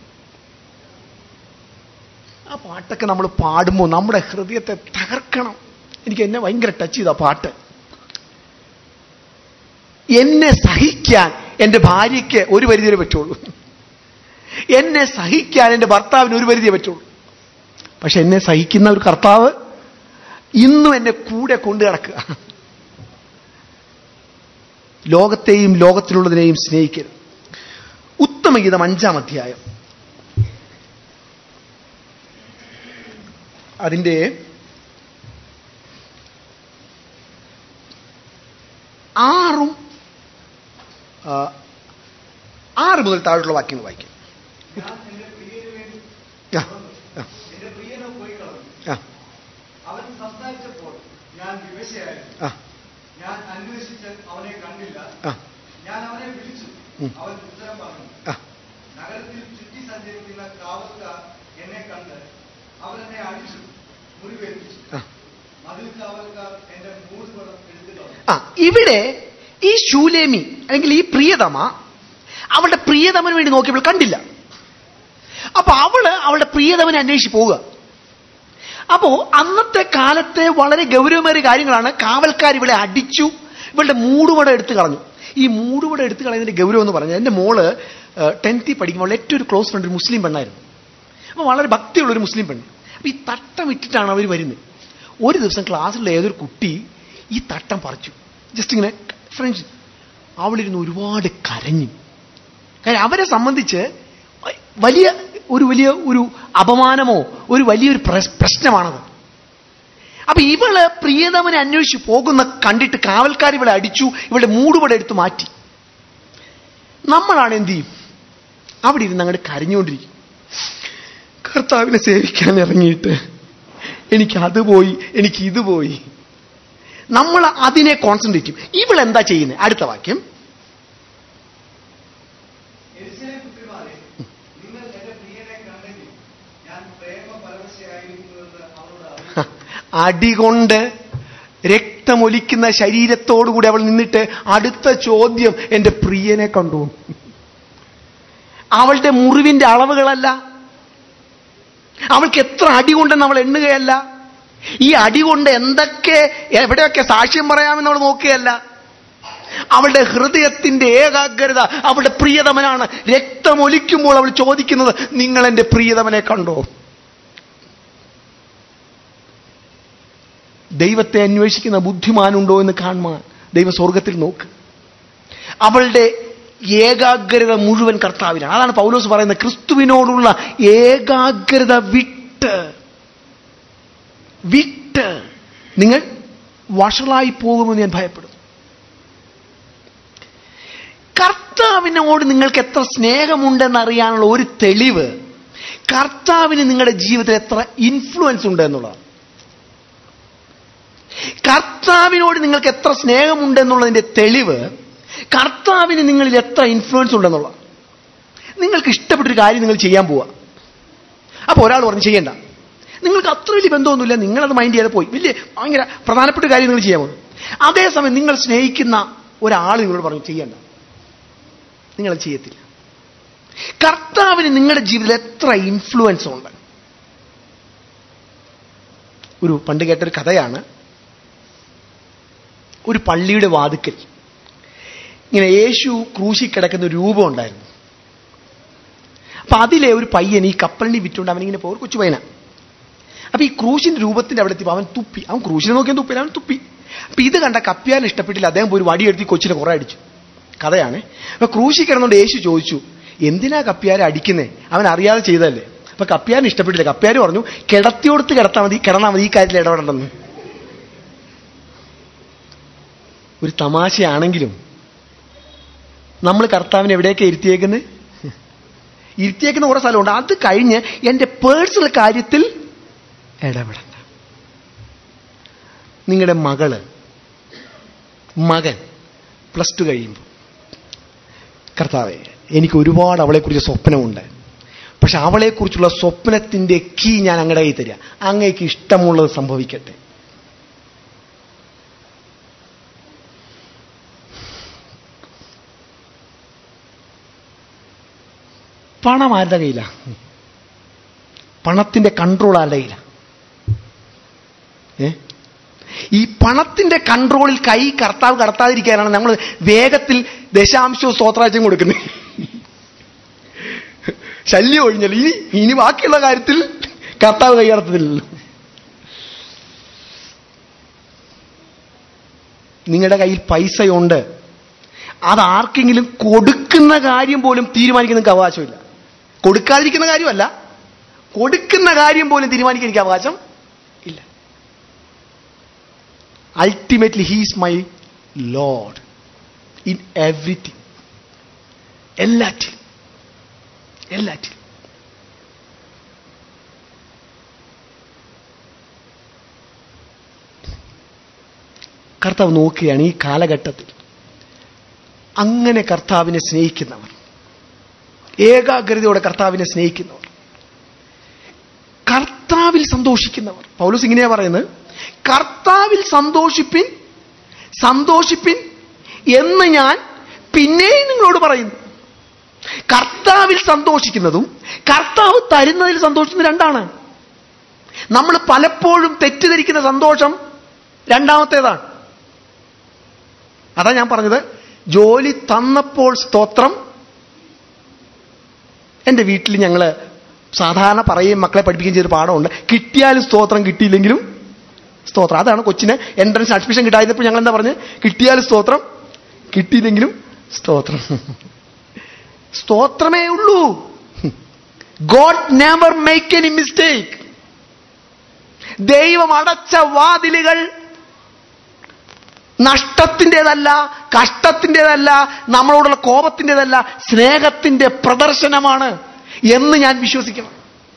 [SPEAKER 1] ആ പാട്ടൊക്കെ നമ്മൾ പാടുമ്പോൾ നമ്മുടെ ഹൃദയത്തെ തകർക്കണം എനിക്ക് എന്നെ ഭയങ്കര ടച്ച് ചെയ്ത പാട്ട് എന്നെ സഹിക്കാൻ എന്റെ ഭാര്യയ്ക്ക് ഒരു പരിധിയെ പറ്റുള്ളൂ എന്നെ സഹിക്കാൻ എന്റെ ഭർത്താവിന് ഒരു പരിധിയെ പറ്റുള്ളൂ പക്ഷെ എന്നെ സഹിക്കുന്ന ഒരു കർത്താവ് ഇന്നും എന്നെ കൂടെ കൊണ്ടു കിടക്കുക ലോകത്തെയും ലോകത്തിലുള്ളതിനെയും സ്നേഹിക്കരുത് ഉത്തമഗീതം അഞ്ചാം അധ്യായം അതിന്റെ ആറും ആ, ആറ് മുതൽ താഴെയുള്ള വാക്യങ്ങൾ വായിക്കും
[SPEAKER 3] ഞാൻ എന്റെ പ്രിയന് വേണ്ടി
[SPEAKER 1] ആ, ആ,
[SPEAKER 3] എന്റെ പ്രിയനെ പോയി കളഞ്ഞു
[SPEAKER 1] ആ,
[SPEAKER 3] അവൻ സംസാരിച്ചപ്പോൾ ഞാൻ വിവശയായിരുന്നു
[SPEAKER 1] ആ,
[SPEAKER 3] ഞാൻ അന്വേഷിച്ച് അവനെ കണ്ടില്ല
[SPEAKER 1] ആ,
[SPEAKER 3] ഞാൻ അവനെ വിളിച്ചു
[SPEAKER 1] ഉം.
[SPEAKER 3] അവൻ ഉത്തരം പറഞ്ഞു
[SPEAKER 1] ആ.
[SPEAKER 3] നഗരത്തിൽ ചുറ്റി സഞ്ചരിക്കുന്ന കാവൽക്കാർ എന്നെ കണ്ട് അവരെന്നെ അടിച്ചു മുറിവേൽപ്പിച്ചു
[SPEAKER 1] ആ.
[SPEAKER 3] മതിൽ കാവൽക്കാർ എന്റെ മൂടുപടം എടുത്തു കളഞ്ഞു
[SPEAKER 1] ആ ഇവിടെ ഈ ശൂലേമി അല്ലെങ്കിൽ ഈ പ്രിയതമ അവളുടെ പ്രിയതമന് വേണ്ടി നോക്കിയപ്പോൾ കണ്ടില്ല അപ്പൊ അവള് അവളുടെ പ്രിയതമനെ അന്വേഷിച്ച് പോവുക അപ്പോ അന്നത്തെ കാലത്തെ വളരെ ഗൗരവമേറിയ കാര്യങ്ങളാണ് കാവൽക്കാർ ഇവളെ അടിച്ചു ഇവളുടെ മൂടുപടം എടുത്തു കളഞ്ഞു ഈ മൂടുപടം എടുത്തു കളയുന്നതിന്റെ ഗൗരവം എന്ന് പറഞ്ഞാൽ എൻ്റെ മോള് ടെൻത്തിൽ പഠിക്കുമ്പോൾ ഏറ്റവും ഒരു ക്ലോസ് ഫ്രണ്ട് ഒരു മുസ്ലിം പെണ്ണായിരുന്നു അപ്പൊ വളരെ ഭക്തിയുള്ള ഒരു മുസ്ലിം പെണ്ണ് അപ്പൊ ഈ തട്ടം ഇട്ടിട്ടാണ് അവർ വരുന്നത് ഒരു ദിവസം ക്ലാസ്സിലുള്ള ഏതൊരു കുട്ടി ഈ തട്ടം പറിച്ചു ജസ്റ്റ് ഇങ്ങനെ ഫ്രണ്ട്സ് അവളിരുന്ന് ഒരുപാട് കരഞ്ഞു കാര്യം അവരെ സംബന്ധിച്ച് വലിയ ഒരു വലിയ ഒരു അപമാനമോ ഒരു വലിയൊരു പ്രശ്- പ്രശ്നമാണത് അപ്പൊ ഇവള് പ്രിയതമനെ അന്വേഷിച്ച് പോകുന്ന കണ്ടിട്ട് കാവൽക്കാർ ഇവളെ അടിച്ചു ഇവളുടെ മൂടുപട എടുത്ത് മാറ്റി നമ്മളാണ് എന്ത് ചെയ്യും അവിടെ ഇരുന്ന് അങ്ങോട്ട് കരഞ്ഞുകൊണ്ടിരിക്കും കർത്താവിനെ സേവിക്കാൻ ഇറങ്ങിയിട്ട് എനിക്ക് അത് പോയി എനിക്ക് ഇത് പോയി നമ്മൾ അതിനെ കോൺസെൻട്രേറ്റ് ചെയ്യും ഇവൾ എന്താ ചെയ്യുന്നത് അടുത്ത വാക്യം
[SPEAKER 3] എരിശിലെ പുത്രിമാരെ നിങ്ങൾ എന്റെ പ്രിയനെ കണ്ടെങ്കിൽ ഞാൻ പ്രേമ പരവശയായിരിക്കുന്നുവെന്ന് അവളോട് അറിയിച്ചു
[SPEAKER 1] അടികൊണ്ട് രക്തമൊലിക്കുന്ന ശരീരത്തോടുകൂടി അവൾ നിന്നിട്ട് അടുത്ത ചോദ്യം എന്റെ പ്രിയനെ കണ്ടു അവളുടെ മുറിവിന്റെ അളവുകളല്ല അവൾക്ക് എത്ര അടി കൊണ്ടെന്ന് അവൾ എണ്ണുകയല്ല ഈ അടി കൊണ്ട് എന്തൊക്കെ എവിടെയൊക്കെ സാക്ഷ്യം പറയാമെന്ന് അവൾ നോക്കുകയല്ല അവളുടെ ഹൃദയത്തിന്റെ ഏകാഗ്രത അവളുടെ പ്രിയതമനാണ് രക്തമൊലിക്കുമ്പോൾ അവൾ ചോദിക്കുന്നത് നിങ്ങൾ എന്റെ പ്രിയതമനെ കണ്ടോ ദൈവത്തെ അന്വേഷിക്കുന്ന ബുദ്ധിമാനുണ്ടോ എന്ന് കാണുവാൻ ദൈവ സ്വർഗത്തിൽ നോക്ക് അവളുടെ ഏകാഗ്രത മുഴുവൻ കർത്താവിനാണ് അതാണ് പൗലോസ് പറയുന്നത് ക്രിസ്തുവിനോടുള്ള ഏകാഗ്രത വിട്ട് വിട്ട് നിങ്ങൾ വഷളായി പോകുമെന്ന് ഞാൻ ഭയപ്പെടുന്നു കർത്താവിനോട് നിങ്ങൾക്ക് എത്ര സ്നേഹമുണ്ടെന്ന് അറിയാനുള്ള ഒരു തെളിവ് കർത്താവിന് നിങ്ങളുടെ ജീവിതത്തിൽ എത്ര ഇൻഫ്ലുവൻസ് ഉണ്ട് എന്നുള്ളതാണ് കർത്താവിനോട് നിങ്ങൾക്ക് എത്ര സ്നേഹമുണ്ടെന്നുള്ളതിന്റെ തെളിവ് കർത്താവിന് നിങ്ങളിൽ എത്ര ഇൻഫ്ലുവൻസ് ഉണ്ടെന്നുള്ളതാണ് നിങ്ങൾക്ക് ഇഷ്ടപ്പെട്ടൊരു കാര്യം നിങ്ങൾ ചെയ്യാൻ പോവുക അപ്പോൾ ഒരാൾ പറഞ്ഞു ചെയ്യണ്ട നിങ്ങൾക്ക് അത്ര വലിയ ബന്ധമൊന്നുമില്ല നിങ്ങളത് മൈൻഡ് ചെയ്യാതെ പോയി വലിയ ഭയങ്കര പ്രധാനപ്പെട്ട കാര്യം നിങ്ങൾ ചെയ്യാൻ പോകും അതേസമയം നിങ്ങൾ സ്നേഹിക്കുന്ന ഒരാൾ നിങ്ങളോട് പറഞ്ഞു ചെയ്യണ്ട നിങ്ങളത് ചെയ്യത്തില്ല കർത്താവിന് നിങ്ങളുടെ ജീവിതത്തിൽ എത്ര ഇൻഫ്ലുവൻസ് ഉണ്ട് ഒരു പണ്ട് കേട്ടൊരു കഥയാണ് ഒരു പള്ളിയുടെ വാതുക്കൽ ഇങ്ങനെ യേശു ക്രൂശി കിടക്കുന്ന ഒരു രൂപം ഉണ്ടായിരുന്നു അപ്പൊ അതിലെ ഒരു പയ്യൻ ഈ കപ്പലിനെ വിറ്റുകൊണ്ട് അവനിങ്ങനെ പോകും കൊച്ചു പയ്യന അപ്പൊ ഈ ക്രൂശിന്റെ രൂപത്തിന്റെ അവിടെ എത്തിയപ്പോൾ അവൻ തുപ്പി അവൻ ക്രൂശിനെ നോക്കിയാൽ തുപ്പില്ല അവൻ തുപ്പി അപ്പൊ ഇത് കണ്ട കപ്പിയാൻ ഇഷ്ടപ്പെട്ടില്ല അദ്ദേഹം പോയി ഒരു വടിയെടുത്ത് ഈ കൊച്ചിനെ കുറെ അടിച്ചു കഥയാണ് അപ്പൊ ക്രൂശി കിടന്നുകൊണ്ട് യേശു ചോദിച്ചു എന്തിനാ കപ്പിയാരെ അടിക്കുന്നേ അവൻ അറിയാതെ ചെയ്തതല്ലേ അപ്പൊ കപ്പിയാൻ ഇഷ്ടപ്പെട്ടില്ല കപ്പിയാർ പറഞ്ഞു കിടത്തിയോടുത്ത് കിടത്താൽ മതി കിടന്നാൽ മതി ഈ കാര്യത്തിൽ ഇടപെടണ്ടെന്ന് ഒരു തമാശയാണെങ്കിലും നമ്മൾ കർത്താവിനെ എവിടെയൊക്കെ ഇരുത്തിയേക്കുന്നത് ഇരുത്തിയേക്കുന്ന കുറെ സ്ഥലമുണ്ട് അത് കഴിഞ്ഞ് എന്റെ പേഴ്സണൽ കാര്യത്തിൽ ഇടപെടണ്ട നിങ്ങളുടെ മകള് മകൻ പ്ലസ് ടു കഴിയുമ്പോൾ കർത്താവെ എനിക്ക് ഒരുപാട് അവളെക്കുറിച്ച് സ്വപ്നമുണ്ട് പക്ഷെ അവളെക്കുറിച്ചുള്ള സ്വപ്നത്തിന്റെ കീ ഞാൻ അങ്ങടെ കയ്യിൽ തരിക അങ്ങേക്ക് ഇഷ്ടമുള്ളത് സംഭവിക്കട്ടെ പണം ആരുടെ കയ്യിലാണ് പണത്തിന്റെ കൺട്രോൾ ആരുടെ കയ്യിലാണ് ഏ ഈ പണത്തിന്റെ കൺട്രോളിൽ കൈ കർത്താവ് കടത്താതിരിക്കാനാണ് നമ്മൾ വേഗത്തിൽ ദശാംശവും സ്തോത്രാജ്യം കൊടുക്കുന്നത് ശല്യം ഒഴിഞ്ഞാൽ ഇനി ഇനി ബാക്കിയുള്ള കാര്യത്തിൽ കർത്താവ് കൈ കടത്തത്തില്ലല്ലോ നിങ്ങളുടെ കയ്യിൽ പൈസയുണ്ട് അത് ആർക്കെങ്കിലും കൊടുക്കുന്ന കാര്യം പോലും തീരുമാനിക്കാൻ നിങ്ങൾക്ക് അവകാശമില്ല കൊടുക്കാതിരിക്കുന്ന കാര്യമല്ല കൊടുക്കുന്ന കാര്യം പോലും തീരുമാനിക്കാൻ എനിക്ക് അവകാശം ഇല്ല ultimately he's my lord in everything എല്ലാറ്റിലും എല്ലാറ്റിലും കർത്താവ് നോക്കുകയാണ് ഈ കാലഘട്ടത്തിൽ അങ്ങനെ കർത്താവിനെ സ്നേഹിക്കുന്നവർ ഏകാഗ്രതയോടെ കർത്താവിനെ സ്നേഹിക്കുന്നവർ കർത്താവിൽ സന്തോഷിക്കുന്നവർ പൗലോസ് ഇങ്ങനെയാ പറയുന്നത് കർത്താവിൽ സന്തോഷിപ്പിൻ സന്തോഷിപ്പിൻ എന്ന് ഞാൻ പിന്നെയും നിങ്ങളോട് പറയുന്നു കർത്താവിൽ സന്തോഷിക്കുന്നതും കർത്താവ് തരുന്നതിൽ സന്തോഷിക്കുന്നത് രണ്ടാണ് നമ്മൾ പലപ്പോഴും തെറ്റിദ്ധരിക്കുന്ന സന്തോഷം രണ്ടാമത്തേതാണ് അതാ ഞാൻ പറഞ്ഞത് ജോലി തന്നപ്പോൾ സ്തോത്രം എൻ്റെ വീട്ടിൽ ഞങ്ങൾ സാധാരണ പറയുകയും മക്കളെ പഠിപ്പിക്കുകയും ചെയ്തൊരു പാഠമുണ്ട് കിട്ടിയാലും സ്തോത്രം കിട്ടിയില്ലെങ്കിലും സ്തോത്രം അതാണ് കൊച്ചിന് എൻട്രൻസ് അഡ്മിഷൻ കിട്ടായിരുന്നപ്പോൾ ഞങ്ങൾ എന്താ പറഞ്ഞ് കിട്ടിയാലും സ്തോത്രം കിട്ടിയില്ലെങ്കിലും സ്തോത്രം സ്തോത്രമേ ഉള്ളൂ God never make any mistake ദൈവം അടച്ച വാതിലുകൾ നഷ്ടത്തിൻ്റെതല്ല കഷ്ടത്തിൻ്റെതല്ല നമ്മളോടുള്ള കോപത്തിൻ്റെതല്ല സ്നേഹത്തിന്റെ പ്രദർശനമാണ് എന്ന് ഞാൻ വിശ്വസിക്കണം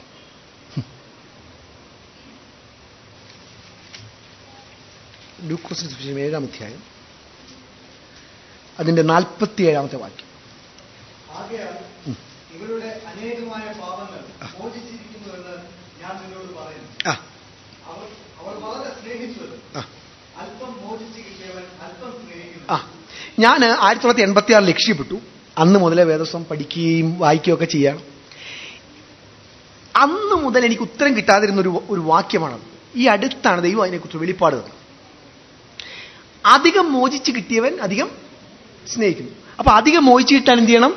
[SPEAKER 1] ലൂക്കോസിന് സുവിശേഷം ഏഴാം അധ്യായം അതിന്റെ നാൽപ്പത്തി ഏഴാമത്തെ വാക്യം
[SPEAKER 3] ആകയാൽ ഇവരുടെ അനേകമായ പാപങ്ങൾ മോചിച്ചിരിക്കുന്നുവെന്ന് ഞാൻ നിന്നോട് പറയുന്നു
[SPEAKER 1] ആ
[SPEAKER 3] അവർ അവർ വളരെ സ്നേഹിച്ചത്
[SPEAKER 1] ആ
[SPEAKER 3] അല്പം മോചിച്ച് കിട്ടിയവൻ അല്പം സ്നേഹിക്കുന്നു
[SPEAKER 1] ആ ഞാൻ ആയിരത്തി തൊള്ളായിരത്തി എൺപത്തി ആറ് ലക്ഷ്യപ്പെട്ടു അന്ന് മുതലേ വേദസ്വം പഠിക്കുകയും വായിക്കുകയും ഒക്കെ ചെയ്യണം അന്ന് മുതൽ എനിക്ക് ഉത്തരം കിട്ടാതിരുന്ന ഒരു ഒരു വാക്യമാണത് ഈ അടുത്താണ് ദൈവം അതിനെക്കുറിച്ച് വെളിപ്പാട് തന്നത് അധികം മോചിച്ച് കിട്ടിയവൻ അധികം സ്നേഹിക്കുന്നു അപ്പൊ അധികം മോചിച്ച് കിട്ടാൻ എന്ത് ചെയ്യണം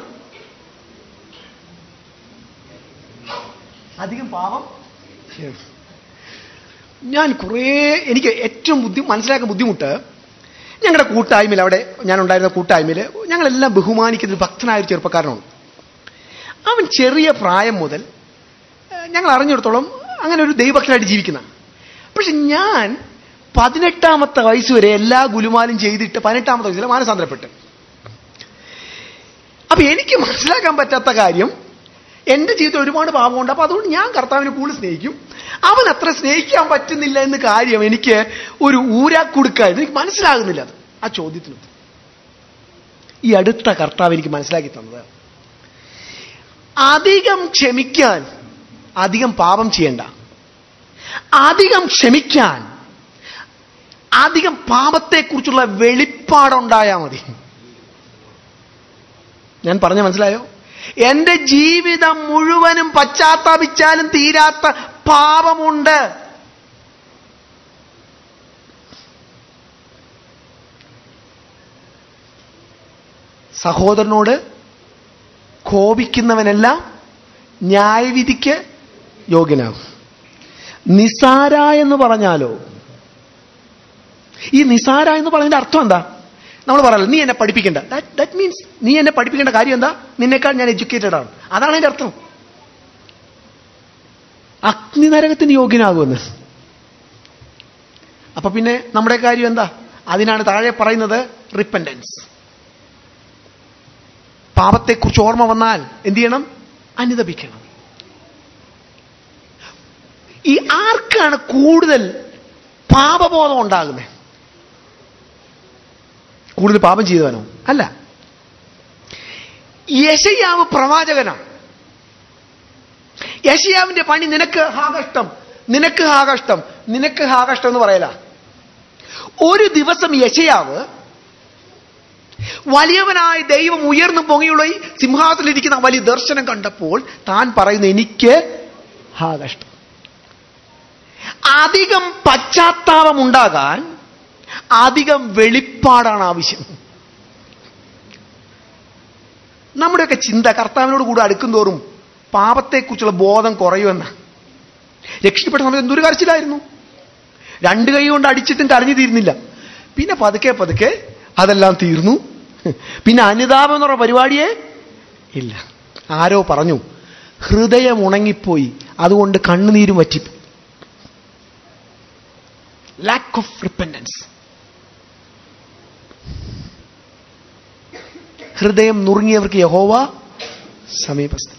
[SPEAKER 1] അധികം പാപം ചെയ്യണം ഞാൻ കുറേ എനിക്ക് ഏറ്റവും ബുദ്ധി മനസ്സിലാക്കാൻ ബുദ്ധിമുട്ട് ഞങ്ങളുടെ കൂട്ടായ്മയിൽ അവിടെ ഞാൻ ഉണ്ടായിരുന്ന കൂട്ടായ്മയിൽ ഞങ്ങളെല്ലാം ബഹുമാനിക്കുന്ന ഒരു ഭക്തനായ ഒരു ചെറുപ്പക്കാരനാണ് അവൻ ചെറിയ പ്രായം മുതൽ ഏഹ്, ഞങ്ങൾ അറിഞ്ഞിടത്തോളം അങ്ങനെ ഒരു ദൈവഭക്തനായിട്ട് ജീവിക്കുന്ന പക്ഷെ ഞാൻ പതിനെട്ടാമത്തെ വയസ്സ് വരെ എല്ലാ ഗുലുമാലും ചെയ്തിട്ട് പതിനെട്ടാമത്തെ വയസ്സിൽ മാനസാന്തരപ്പെട്ട് അപ്പൊ എനിക്ക് മനസ്സിലാക്കാൻ പറ്റാത്ത കാര്യം എന്റെ ജീവിതത്തിൽ ഒരുപാട് പാപമുണ്ട് അപ്പൊ അതുകൊണ്ട് ഞാൻ കർത്താവിനെ കൂടുതൽ സ്നേഹിക്കും അവൻ അത്ര സ്നേഹിക്കാൻ പറ്റുന്നില്ല എന്ന് കാര്യം എനിക്ക് ഒരു ഊരാക്കുടുക്കായിരുന്നു എനിക്ക് മനസ്സിലാകുന്നില്ല അത് ആ ചോദ്യത്തിന് ഉത്തരം. ഈ അടുത്ത കർത്താവ് എനിക്ക് മനസ്സിലാക്കി തന്നത് അധികം ക്ഷമിക്കാൻ അധികം പാപം ചെയ്യണ്ട അധികം ക്ഷമിക്കാൻ അധികം പാപത്തെക്കുറിച്ചുള്ള വെളിപ്പാടുണ്ടായാൽ മതി ഞാൻ പറഞ്ഞ മനസ്സിലായോ എന്റെ ജീവിതം മുഴുവനും പശ്ചാത്താപിച്ചാലും തീരാത്ത പാപമുണ്ട് സഹോദരനോട് കോപിക്കുന്നവനെല്ലാം ന്യായവിധിക്ക് യോഗ്യനാകും നിസാര എന്ന് പറഞ്ഞാലോ ഈ നിസാര എന്ന് പറഞ്ഞതിന്റെ അർത്ഥം എന്താ നമ്മൾ പറയല്ലോ നീ എന്നെ പഠിപ്പിക്കേണ്ട ദാറ്റ് മീൻസ് നീ എന്നെ പഠിപ്പിക്കേണ്ട കാര്യം എന്താ നിന്നേക്കാൾ ഞാൻ എഡ്യൂക്കേറ്റഡ് ആണ് അതാണ് അതിന്റെ അർത്ഥം അഗ്നി നരകത്തിന് യോഗ്യനാകുമെന്ന് അപ്പൊ പിന്നെ നമ്മുടെ കാര്യം എന്താ അതിനാണ് താഴെ പറയുന്നത് റിപ്പൻഡൻസ് പാപത്തെക്കുറിച്ച് ഓർമ്മ വന്നാൽ എന്ത് ചെയ്യണം അനുദപിക്കണം ഈ ആർക്കാണ് കൂടുതൽ പാപബോധം ഉണ്ടാകുന്നത് കൂടുതൽ പാപം ചെയ്തവനോ അല്ല യശയാവ് പ്രവാചകനാണ് യശയാവിന്റെ പണി നിനക്ക് ഹാ കഷ്ടം നിനക്ക് ഹാ കഷ്ടം നിനക്ക് ഹാ കഷ്ടം എന്ന് പറയല ഒരു ദിവസം യശയാവ് വലിയവനായ ദൈവം ഉയർന്നു പൊങ്ങിയുള്ള ഈ സിംഹാസനിലിരിക്കുന്ന ആ വലിയ ദർശനം കണ്ടപ്പോൾ താൻ പറയുന്നു എനിക്ക് ഹാ കഷ്ടം അധികം പശ്ചാത്താപം ഉണ്ടാകാൻ അധികം വെളിപ്പാടാണ് ആവശ്യം നമ്മുടെയൊക്കെ ചിന്ത കർത്താവിനോട് കൂടെ അടുക്കും തോറും പാപത്തെക്കുറിച്ചുള്ള ബോധം കുറയുമെന്ന രക്ഷപ്പെട്ട സമയത്ത് എന്തൊരു കരച്ചിലായിരുന്നു രണ്ട് കൈ കൊണ്ട് അടിച്ചിട്ടും കരഞ്ഞു തീരുന്നില്ല പിന്നെ പതുക്കെ പതുക്കെ അതെല്ലാം തീർന്നു പിന്നെ അനുതാപം എന്ന് പറഞ്ഞ പരിപാടിയേ ഇല്ല ആരോ പറഞ്ഞു ഹൃദയം ഉണങ്ങിപ്പോയി അതുകൊണ്ട് കണ്ണുനീരും വറ്റിപ്പോയി ലാക്ക് ഓഫ് റിപ്പൻഡൻസ് ഹൃദയം നുറുങ്ങിയവർക്ക് യഹോവ സമീപസ്ഥ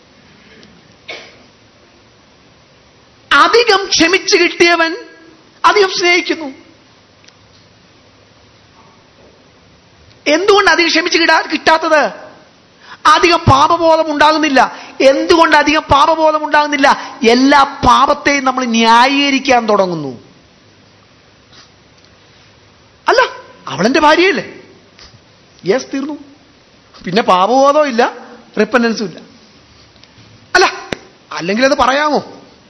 [SPEAKER 1] അധികം ക്ഷമിച്ചു കിട്ടിയവൻ അധികം സ്നേഹിക്കുന്നു എന്തുകൊണ്ട് അധികം ക്ഷമിച്ച് കിട്ടാ കിട്ടാത്തത് അധികം പാപബോധം ഉണ്ടാകുന്നില്ല എന്തുകൊണ്ട് അധികം പാപബോധം ഉണ്ടാകുന്നില്ല എല്ലാ പാപത്തെയും നമ്മൾ ന്യായീകരിക്കാൻ തുടങ്ങുന്നു അല്ല അവളെന്റെ ഭാര്യയല്ലേ യെസ് തീർന്നു പിന്നെ പാപബോധവും ഇല്ല റിപ്പൻഡൻസും ഇല്ല അല്ല അല്ലെങ്കിൽ അത് പറയാമോ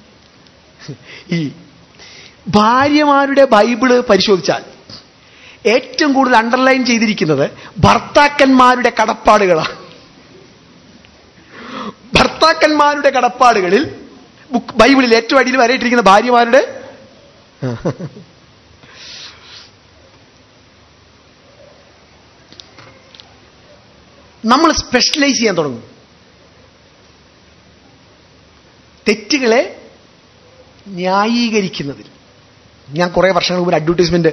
[SPEAKER 1] ഈ ഭാര്യമാരുടെ ബൈബിള് പരിശോധിച്ചാൽ ഏറ്റവും കൂടുതൽ അണ്ടർലൈൻ ചെയ്തിരിക്കുന്നത് ഭർത്താക്കന്മാരുടെ കടപ്പാടുകളാണ് ഭർത്താക്കന്മാരുടെ കടപ്പാടുകളിൽ ബുക്ക് ബൈബിളിൽ ഏറ്റവും അടിയിൽ വരയിട്ടിരിക്കുന്ന ഭാര്യമാരുടെ നമ്മൾ സ്പെഷ്യലൈസ് ചെയ്യാൻ തുടങ്ങും തെറ്റുകളെ ന്യായീകരിക്കുന്നതിൽ ഞാൻ കുറേ വർഷങ്ങൾക്ക് മുമ്പ് അഡ്വർടൈസ്മെന്റ്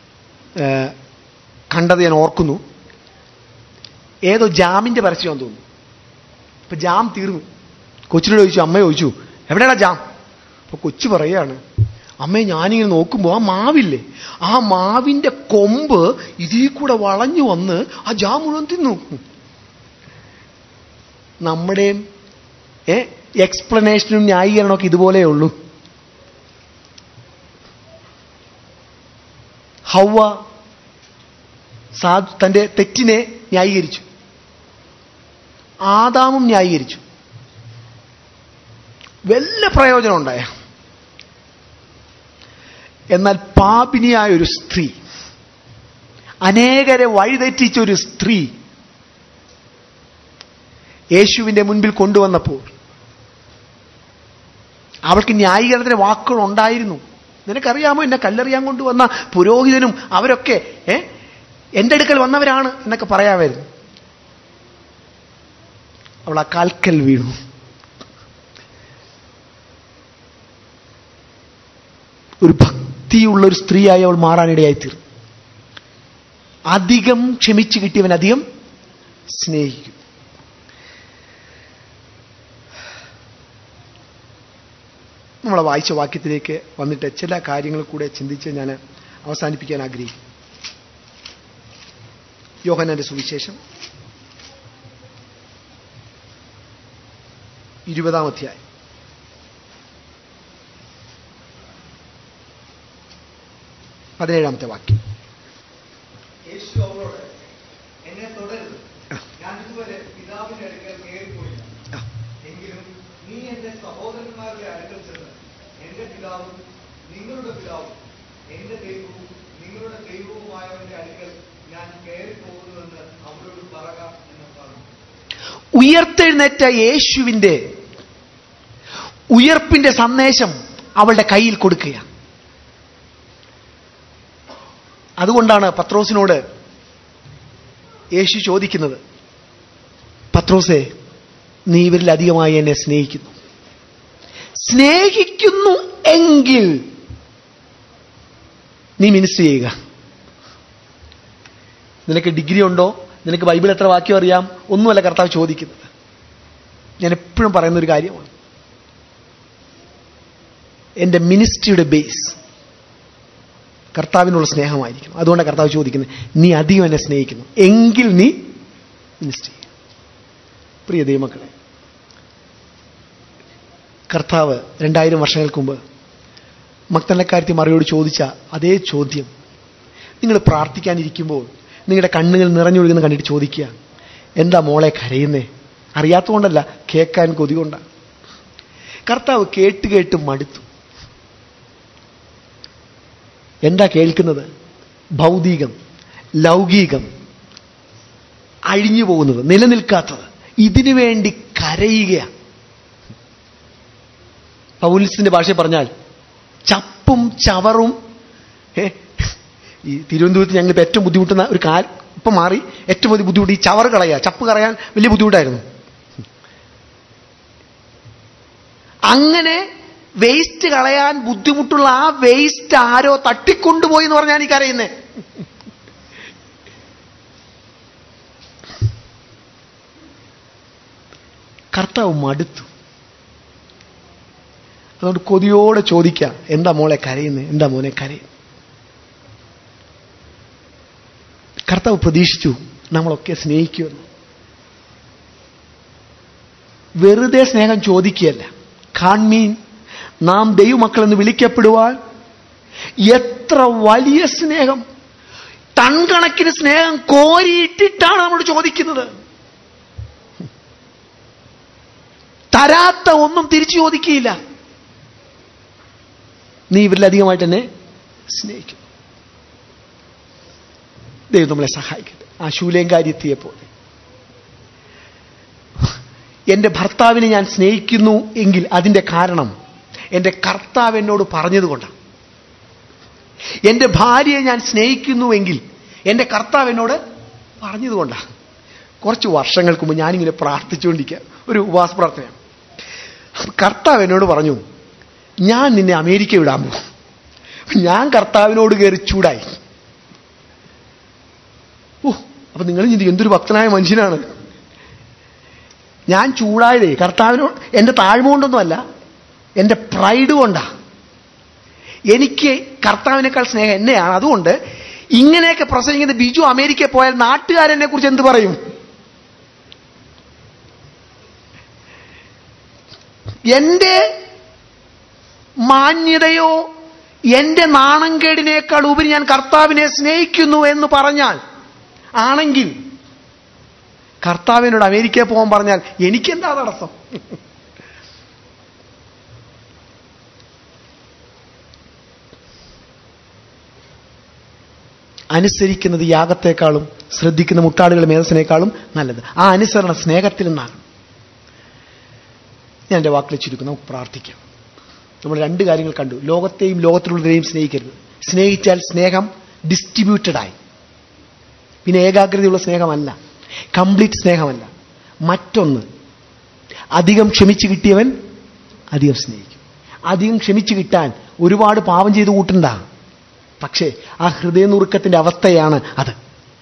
[SPEAKER 1] കണ്ടത് ഞാൻ ഓർക്കുന്നു ഏതോ ജാമിന്റെ പരസ്യം തോന്നുന്നു ഇപ്പൊ ജാം തീർന്നു കൊച്ചിനോട് ചോദിച്ചു അമ്മ ചോദിച്ചു എവിടെയാടാ ജാം അപ്പൊ കൊച്ചു പറയാണ് അമ്മയെ ഞാനിങ്ങനെ നോക്കുമ്പോൾ ആ മാവില്ലേ ആ മാവിന്റെ കൊമ്പ് ഇതിൽ കൂടെ വളഞ്ഞു വന്ന് ആ ജാം മുഴുവൻ തിന്നു നമ്മുടെയും ഏ എക്സ്പ്ലനേഷനും ന്യായീകരണമൊക്കെ ഇതുപോലെയേ ഉള്ളൂ ഹൗവ സാ തന്റെ തെറ്റിനെ ന്യായീകരിച്ചു ആദാമും ന്യായീകരിച്ചു വല്ല പ്രയോജനം ഉണ്ടായ എന്നാൽ പാപിനിയായ ഒരു സ്ത്രീ അനേകരെ വഴിതെറ്റിച്ച ഒരു സ്ത്രീ യേശുവിന്റെ മുൻപിൽ കൊണ്ടുവന്നപ്പോൾ അവൾക്ക് ന്യായീകരണത്തിന് വാക്കുകൾ ഉണ്ടായിരുന്നു നിനക്കറിയാമോ എന്നെ കല്ലെറിയാൻ കൊണ്ടുവന്ന പുരോഹിതനും അവരൊക്കെ ഏ എന്റെ അടുക്കൽ വന്നവരാണ് എന്നൊക്കെ പറയാമായിരുന്നു അവൾ ആ കാൽക്കൽ വീണു ഒരു ഭക്തിയുള്ള ഒരു സ്ത്രീയായി അവൾ മാറാനിടയായി തീർന്നു അധികം ക്ഷമിച്ചു കിട്ടിയവൻ അധികം സ്നേഹിക്കും നമ്മളെ വായിച്ച വാക്യത്തിലേക്ക് വന്നിട്ട് ചില കാര്യങ്ങൾ കൂടെ ചിന്തിച്ച് ഞാൻ അവസാനിപ്പിക്കാൻ ആഗ്രഹിക്കും യോഹനന്റെ സുവിശേഷം ഇരുപതാം അധ്യായം പതിനേഴാമത്തെ വാക്യം
[SPEAKER 3] യേശു അവളോട് എന്നെ തുടരുത് ഞാൻ ഇതുവരെ പിതാവിന്റെ അടുക്കൽ കയറിപ്പോയില്ല
[SPEAKER 1] ആ.
[SPEAKER 3] എങ്കിലും നീ എന്റെ സഹോദരന്മാരുടെ അടുക്കൽ ചെന്ന് എന്റെ പിതാവും നിങ്ങളുടെ പിതാവും എന്റെ ദൈവവും നിങ്ങളുടെ ദൈവവുമായവന്റെ അടുക്കൽ ഞാൻ കയറിപ്പോകുന്നുവെന്ന് അവരോട് പറക എന്ന് പറഞ്ഞു
[SPEAKER 1] ഉയർത്തെഴുന്നേറ്റ യേശുവിന്റെ ഉയർപ്പിന്റെ സന്ദേശം അവളുടെ കയ്യിൽ കൊടുക്കുകയാണ് അതുകൊണ്ടാണ് പത്രോസിനോട് യേശു ചോദിക്കുന്നത് പത്രോസെ നീ ഇവരിൽ അധികമായി എന്നെ സ്നേഹിക്കുന്നു സ്നേഹിക്കുന്നു എങ്കിൽ നീ മിനിസ്റ്റർ ചെയ്യുക നിനക്ക് ഡിഗ്രി ഉണ്ടോ നിനക്ക് ബൈബിൾ എത്ര വാക്യം അറിയാം ഒന്നുമല്ല കർത്താവ് ചോദിക്കുന്നത് ഞാൻ എപ്പോഴും പറയുന്ന ഒരു കാര്യമാണ് എൻ്റെ മിനിസ്ട്രിയുടെ ബേസ് കർത്താവിനുള്ള സ്നേഹമായിരിക്കണം അതുകൊണ്ടാണ് കർത്താവ് ചോദിക്കുന്നത് നീ അധികം എന്നെ സ്നേഹിക്കുന്നു എങ്കിൽ നീ മിനിസ്റ്റർ ചെയ്യും പ്രിയ ദൈവമക്കളെ കർത്താവ് രണ്ടായിരം വർഷങ്ങൾക്ക് മുമ്പ് മക്തലക്കാരത്തി മറിയോട് ചോദിച്ച അതേ ചോദ്യം നിങ്ങൾ പ്രാർത്ഥിക്കാനിരിക്കുമ്പോൾ നിങ്ങളുടെ കണ്ണുകൾ നിറഞ്ഞൊഴുകുന്ന കണ്ടിട്ട് ചോദിക്കുക എന്താ മോളെ കരയുന്നേ അറിയാത്തതുകൊണ്ടല്ല കേൾക്കാൻ കൊതി കൊണ്ടാണ് കർത്താവ് കേട്ട് കേട്ട് മടുത്തു എന്താ കേൾക്കുന്നത് ഭൗതികം ലൗകികം അഴിഞ്ഞു പോകുന്നത് നിലനിൽക്കാത്തത് ഇതിനു വേണ്ടി കരയുകയാണ് പൗലിസിന്റെ ഭാഷ പറഞ്ഞാൽ ചപ്പും ചവറും ഏ, ഈ തിരുവനന്തപുരത്ത് ഞങ്ങൾ ഇപ്പൊ ഏറ്റവും ബുദ്ധിമുട്ടുന്ന ഒരു കാൽ ഇപ്പൊ മാറി ഏറ്റവും വലിയ ബുദ്ധിമുട്ട് ഈ ചവറ് കളയുക ചപ്പ് കളയാൻ വലിയ ബുദ്ധിമുട്ടായിരുന്നു അങ്ങനെ വേസ്റ്റ് കളയാൻ ബുദ്ധിമുട്ടുള്ള ആ വേസ്റ്റ് ആരോ തട്ടിക്കൊണ്ടുപോയി എന്ന് പറഞ്ഞാൽ എനിക്ക് അറിയുന്നേ കർത്താവ് മടുത്തു അതുകൊണ്ട് കൊതിയോടെ ചോദിക്കാം എന്താ മോളെ കരയുന്നത് എന്താ മോനെ കരയുന്നത് കർത്താവ് പ്രതീക്ഷിച്ചു നമ്മളൊക്കെ സ്നേഹിക്കുമെന്ന് വെറുതെ സ്നേഹം ചോദിക്കുകയല്ല കാൺമീൻ നാം ദൈവമക്കളെന്ന് വിളിക്കപ്പെടുവാൻ എത്ര വലിയ സ്നേഹം ടൺ കണക്കിന് സ്നേഹം കോരിയിട്ടിട്ടാണ് നമ്മൾ ചോദിക്കുന്നത് തരാത്ത ഒന്നും തിരിച്ചു ചോദിക്കുകയില്ല നീ ഇവരിലധികമായിട്ട് എന്നെ സ്നേഹിക്കും ദൈവം നമ്മളെ സഹായിക്കട്ടെ ആ ശൂലേങ്കാരി എത്തിയപ്പോൾ എന്റെ ഭർത്താവിനെ ഞാൻ സ്നേഹിക്കുന്നു എങ്കിൽ അതിന്റെ കാരണം എന്റെ കർത്താവ് എന്നോട് പറഞ്ഞതുകൊണ്ടാണ് എന്റെ ഭാര്യയെ ഞാൻ സ്നേഹിക്കുന്നുവെങ്കിൽ എന്റെ കർത്താവ് എന്നോട് പറഞ്ഞതുകൊണ്ടാണ് കുറച്ച് വർഷങ്ങൾക്ക് മുമ്പ് ഞാനിങ്ങനെ പ്രാർത്ഥിച്ചുകൊണ്ടിരിക്കുക ഒരു ഉപവാസ പ്രാർത്ഥനയാണ് കർത്താവ് എന്നോട് പറഞ്ഞു ഞാൻ നിന്നെ അമേരിക്ക വിടാൻ പോകും ഞാൻ കർത്താവിനോട് കയറി ചൂടായി ഓ അപ്പൊ നിങ്ങൾ ചിന്തിക്കും എന്തൊരു ഭക്തനായ മനുഷ്യനാണ് ഞാൻ ചൂടായതേ കർത്താവിനോട് എന്റെ താഴ്മ കൊണ്ടൊന്നുമല്ല എന്റെ പ്രൈഡ് കൊണ്ടാ എനിക്ക് കർത്താവിനേക്കാൾ സ്നേഹം എന്നെയാണ് അതുകൊണ്ട് ഇങ്ങനെയൊക്കെ പ്രസംഗിക്കുന്ന ബിജു അമേരിക്കയിൽ പോയാൽ നാട്ടുകാരെന്നെ കുറിച്ച് എന്ത് പറയും എന്റെ മാന്യതയോ എന്റെ നാണംകേടിനേക്കാൾ ഉപരി ഞാൻ കർത്താവിനെ സ്നേഹിക്കുന്നു എന്ന് പറഞ്ഞാൽ ആണെങ്കിൽ കർത്താവിനോട് അമേരിക്കയിൽ പോകാൻ പറഞ്ഞാൽ എനിക്കെന്താ തടസ്സം അനുസരിക്കുന്നത് യാഗത്തെക്കാളും ശ്രദ്ധിക്കുന്ന മുട്ടാടുകളുടെ മേധസ്സിനേക്കാളും നല്ലത് ആ അനുസരണ സ്നേഹത്തിൽ നിന്നാണ് ഞാൻ എൻ്റെ വാക്കിൽ ചുരുക്കും നമുക്ക് പ്രാർത്ഥിക്കാം നമ്മൾ രണ്ട് കാര്യങ്ങൾ കണ്ടു ലോകത്തെയും ലോകത്തിലുള്ളവരെയും സ്നേഹിക്കരുത് സ്നേഹിച്ചാൽ സ്നേഹം ഡിസ്ട്രിബ്യൂട്ടഡായി പിന്നെ ഏകാഗ്രതയുള്ള സ്നേഹമല്ല കംപ്ലീറ്റ് സ്നേഹമല്ല മറ്റൊന്ന് അധികം ക്ഷമിച്ചു കിട്ടിയവൻ അധികം സ്നേഹിക്കും അധികം ക്ഷമിച്ചു കിട്ടാൻ ഒരുപാട് പാപം ചെയ്ത് കൂട്ടണ്ട പക്ഷേ ആ ഹൃദയനുറുക്കത്തിന്റെ അവസ്ഥയാണ് അത്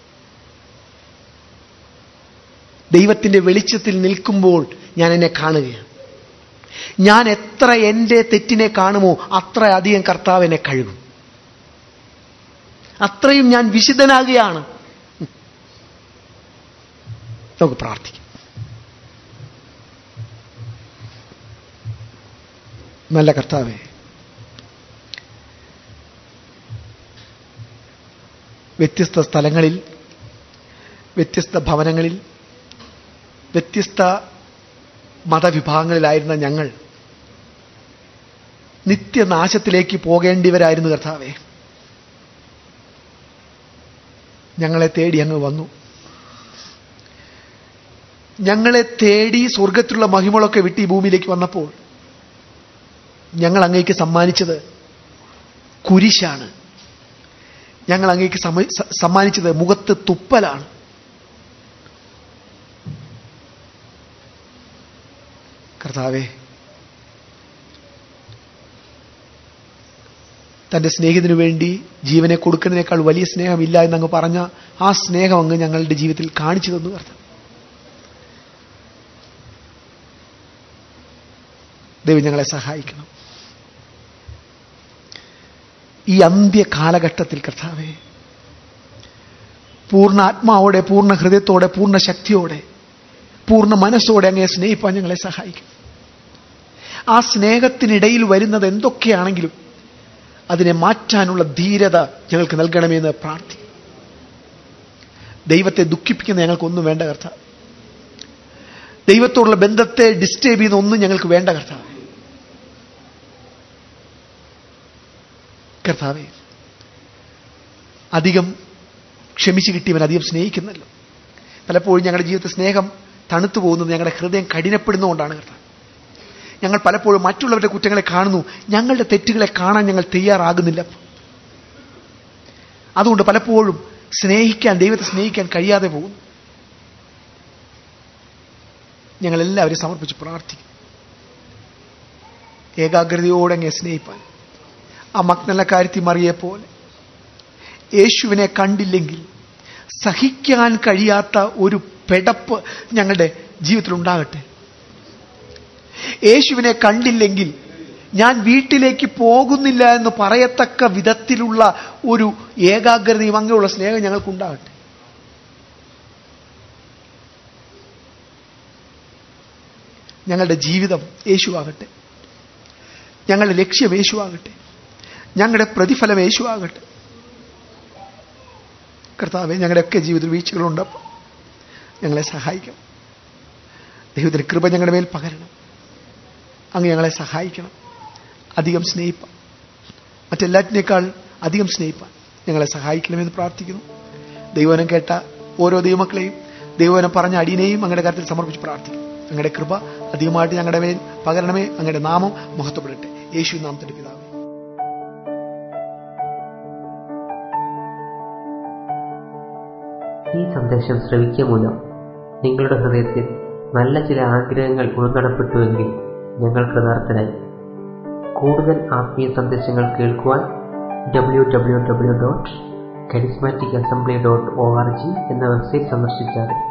[SPEAKER 1] ദൈവത്തിന്റെ വെളിച്ചത്തിൽ നിൽക്കുമ്പോൾ ഞാൻ എന്നെ കാണുകയാണ് ഞാൻ എത്ര എൻ്റെ തെറ്റിനെ കാണുമോ അത്ര അധികം കർത്താവ് എന്നെ കഴുകും അത്രയും ഞാൻ വിശുദ്ധനാകുകയാണ് നമുക്ക് പ്രാർത്ഥിക്കാം നല്ല കർത്താവേ വ്യത്യസ്ത സ്ഥലങ്ങളിൽ വ്യത്യസ്ത ഭവനങ്ങളിൽ വ്യത്യസ്ത മതവിഭാഗങ്ങളിലായിരുന്ന ഞങ്ങൾ നിത്യനാശത്തിലേക്ക് പോകേണ്ടിവരായിരുന്നു കർത്താവേ ഞങ്ങളെ തേടി അങ്ങ് വന്നു ഞങ്ങളെ തേടി സ്വർഗത്തിലുള്ള മഹിമകളൊക്കെ വിട്ട് ഈ ഭൂമിയിലേക്ക് വന്നപ്പോൾ ഞങ്ങൾ അങ്ങേക്ക് സമ്മാനിച്ചത് കുരിശാണ് ഞങ്ങൾ അങ്ങേക്ക് സമ- സ- സമ്മാനിച്ചത് മുഖത്ത് തുപ്പലാണ് കർത്താവേ തന്റെ സ്നേഹിതനു വേണ്ടി ജീവനെ കൊടുക്കുന്നതിനേക്കാൾ വലിയ സ്നേഹമില്ല എന്നങ്ങ് പറഞ്ഞ ആ സ്നേഹം അങ്ങ് ഞങ്ങളുടെ ജീവിതത്തിൽ കാണിച്ചു തന്നു കർത്താവ് ദൈവം ഞങ്ങളെ സഹായിക്കണം ഈ അന്ത്യ കാലഘട്ടത്തിൽ കർത്താവെ പൂർണ്ണ ആത്മാവോടെ പൂർണ്ണ ഹൃദയത്തോടെ പൂർണ്ണ ശക്തിയോടെ പൂർണ്ണ മനസ്സോടെ അങ്ങേ സ്നേഹിപ്പാൻ ഞങ്ങളെ സഹായിക്കും ആ സ്നേഹത്തിനിടയിൽ വരുന്നത് എന്തൊക്കെയാണെങ്കിലും അതിനെ മാറ്റാനുള്ള ധീരത ഞങ്ങൾക്ക് നൽകണമെന്ന് പ്രാർത്ഥിക്കും ദൈവത്തെ ദുഃഖിപ്പിക്കുന്ന ഞങ്ങൾക്കൊന്നും വേണ്ട കർത്താവ് ദൈവത്തോടുള്ള ബന്ധത്തെ ഡിസ്റ്റേബ് ചെയ്യുന്ന ഒന്നും ഞങ്ങൾക്ക് വേണ്ട കർത്താവ് കർത്താവേ അധികം ക്ഷമിച്ചു കിട്ടിയവൻ അധികം സ്നേഹിക്കുന്നല്ലോ പലപ്പോഴും ഞങ്ങളുടെ ജീവിതത്തിൽ സ്നേഹം തണുത്തു പോകുന്നത് ഞങ്ങളുടെ ഹൃദയം കഠിനപ്പെടുന്നതുകൊണ്ടാണ് കർത്താവ് ഞങ്ങൾ പലപ്പോഴും മറ്റുള്ളവരുടെ കുറ്റങ്ങളെ കാണുന്നു ഞങ്ങളുടെ തെറ്റുകളെ കാണാൻ ഞങ്ങൾ തയ്യാറാകുന്നില്ല അതുകൊണ്ട് പലപ്പോഴും സ്നേഹിക്കാൻ ദൈവത്തെ സ്നേഹിക്കാൻ കഴിയാതെ പോകുന്നു ഞങ്ങൾ എല്ലാവരും സമർപ്പിച്ച് പ്രാർത്ഥിക്കും ഏകാഗ്രതയോടെ അങ്ങേ സ്നേഹിപ്പാൻ ആ മക്നല്ല കാര്യത്തിൽ മറിയെ പോലെ യേശുവിനെ കണ്ടില്ലെങ്കിൽ സഹിക്കാൻ കഴിയാത്ത ഒരു പെടപ്പ് ഞങ്ങളുടെ ജീവിതത്തിൽ ഉണ്ടാകട്ടെ യേശുവിനെ കണ്ടില്ലെങ്കിൽ ഞാൻ വീട്ടിലേക്ക് പോകുന്നില്ല എന്ന് പറയത്തക്ക വിധത്തിലുള്ള ഒരു ഏകാഗ്രതയും അങ്ങനെയുള്ള സ്നേഹം ഞങ്ങൾക്കുണ്ടാകട്ടെ ഞങ്ങളുടെ ജീവിതം യേശുവാകട്ടെ ഞങ്ങളുടെ ലക്ഷ്യം യേശുവാകട്ടെ ഞങ്ങളുടെ പ്രതിഫലം യേശുവാകട്ടെ കർത്താവെ ഞങ്ങളുടെയൊക്കെ ജീവിതത്തിൽ വീഴ്ചകളുണ്ട് ഞങ്ങളെ സഹായിക്കണം ദൈവത്തിന് കൃപ ഞങ്ങളുടെ മേൽ പകരണം അങ്ങ് ഞങ്ങളെ സഹായിക്കണം അധികം സ്നേഹിപ്പാൻ മറ്റെല്ലാറ്റിനേക്കാൾ അധികം സ്നേഹിപ്പാൻ ഞങ്ങളെ സഹായിക്കണമെന്ന് പ്രാർത്ഥിക്കുന്നു ദൈവനം കേട്ട ഓരോ ദൈവമക്കളെയും ദൈവനം പറഞ്ഞ അടിയനെയും അങ്ങയുടെ കാര്യത്തിൽ സമർപ്പിച്ച് പ്രാർത്ഥിക്കും അങ്ങയുടെ കൃപ അധികമായിട്ട് ഞങ്ങളുടെ മേൽ പകരണമേ അങ്ങയുടെ നാമം മഹത്വപ്പെടട്ടെ യേശു നാമത്തിന്റെ പിതാവ്
[SPEAKER 4] ഈ സന്ദേശം ശ്രവിക്കുക മൂലം നിങ്ങളുടെ ഹൃദയത്തിൽ നല്ല ചില ആഗ്രഹങ്ങൾ ഉൾനടപ്പെട്ടുവെങ്കിൽ ഞങ്ങൾ കൃതാർത്ഥരായി കൂടുതൽ ആത്മീയ സന്ദേശങ്ങൾ കേൾക്കുവാൻ W W W dot charismatic assembly dot O R G എന്ന വെബ്സൈറ്റ് സന്ദർശിച്ചാൽ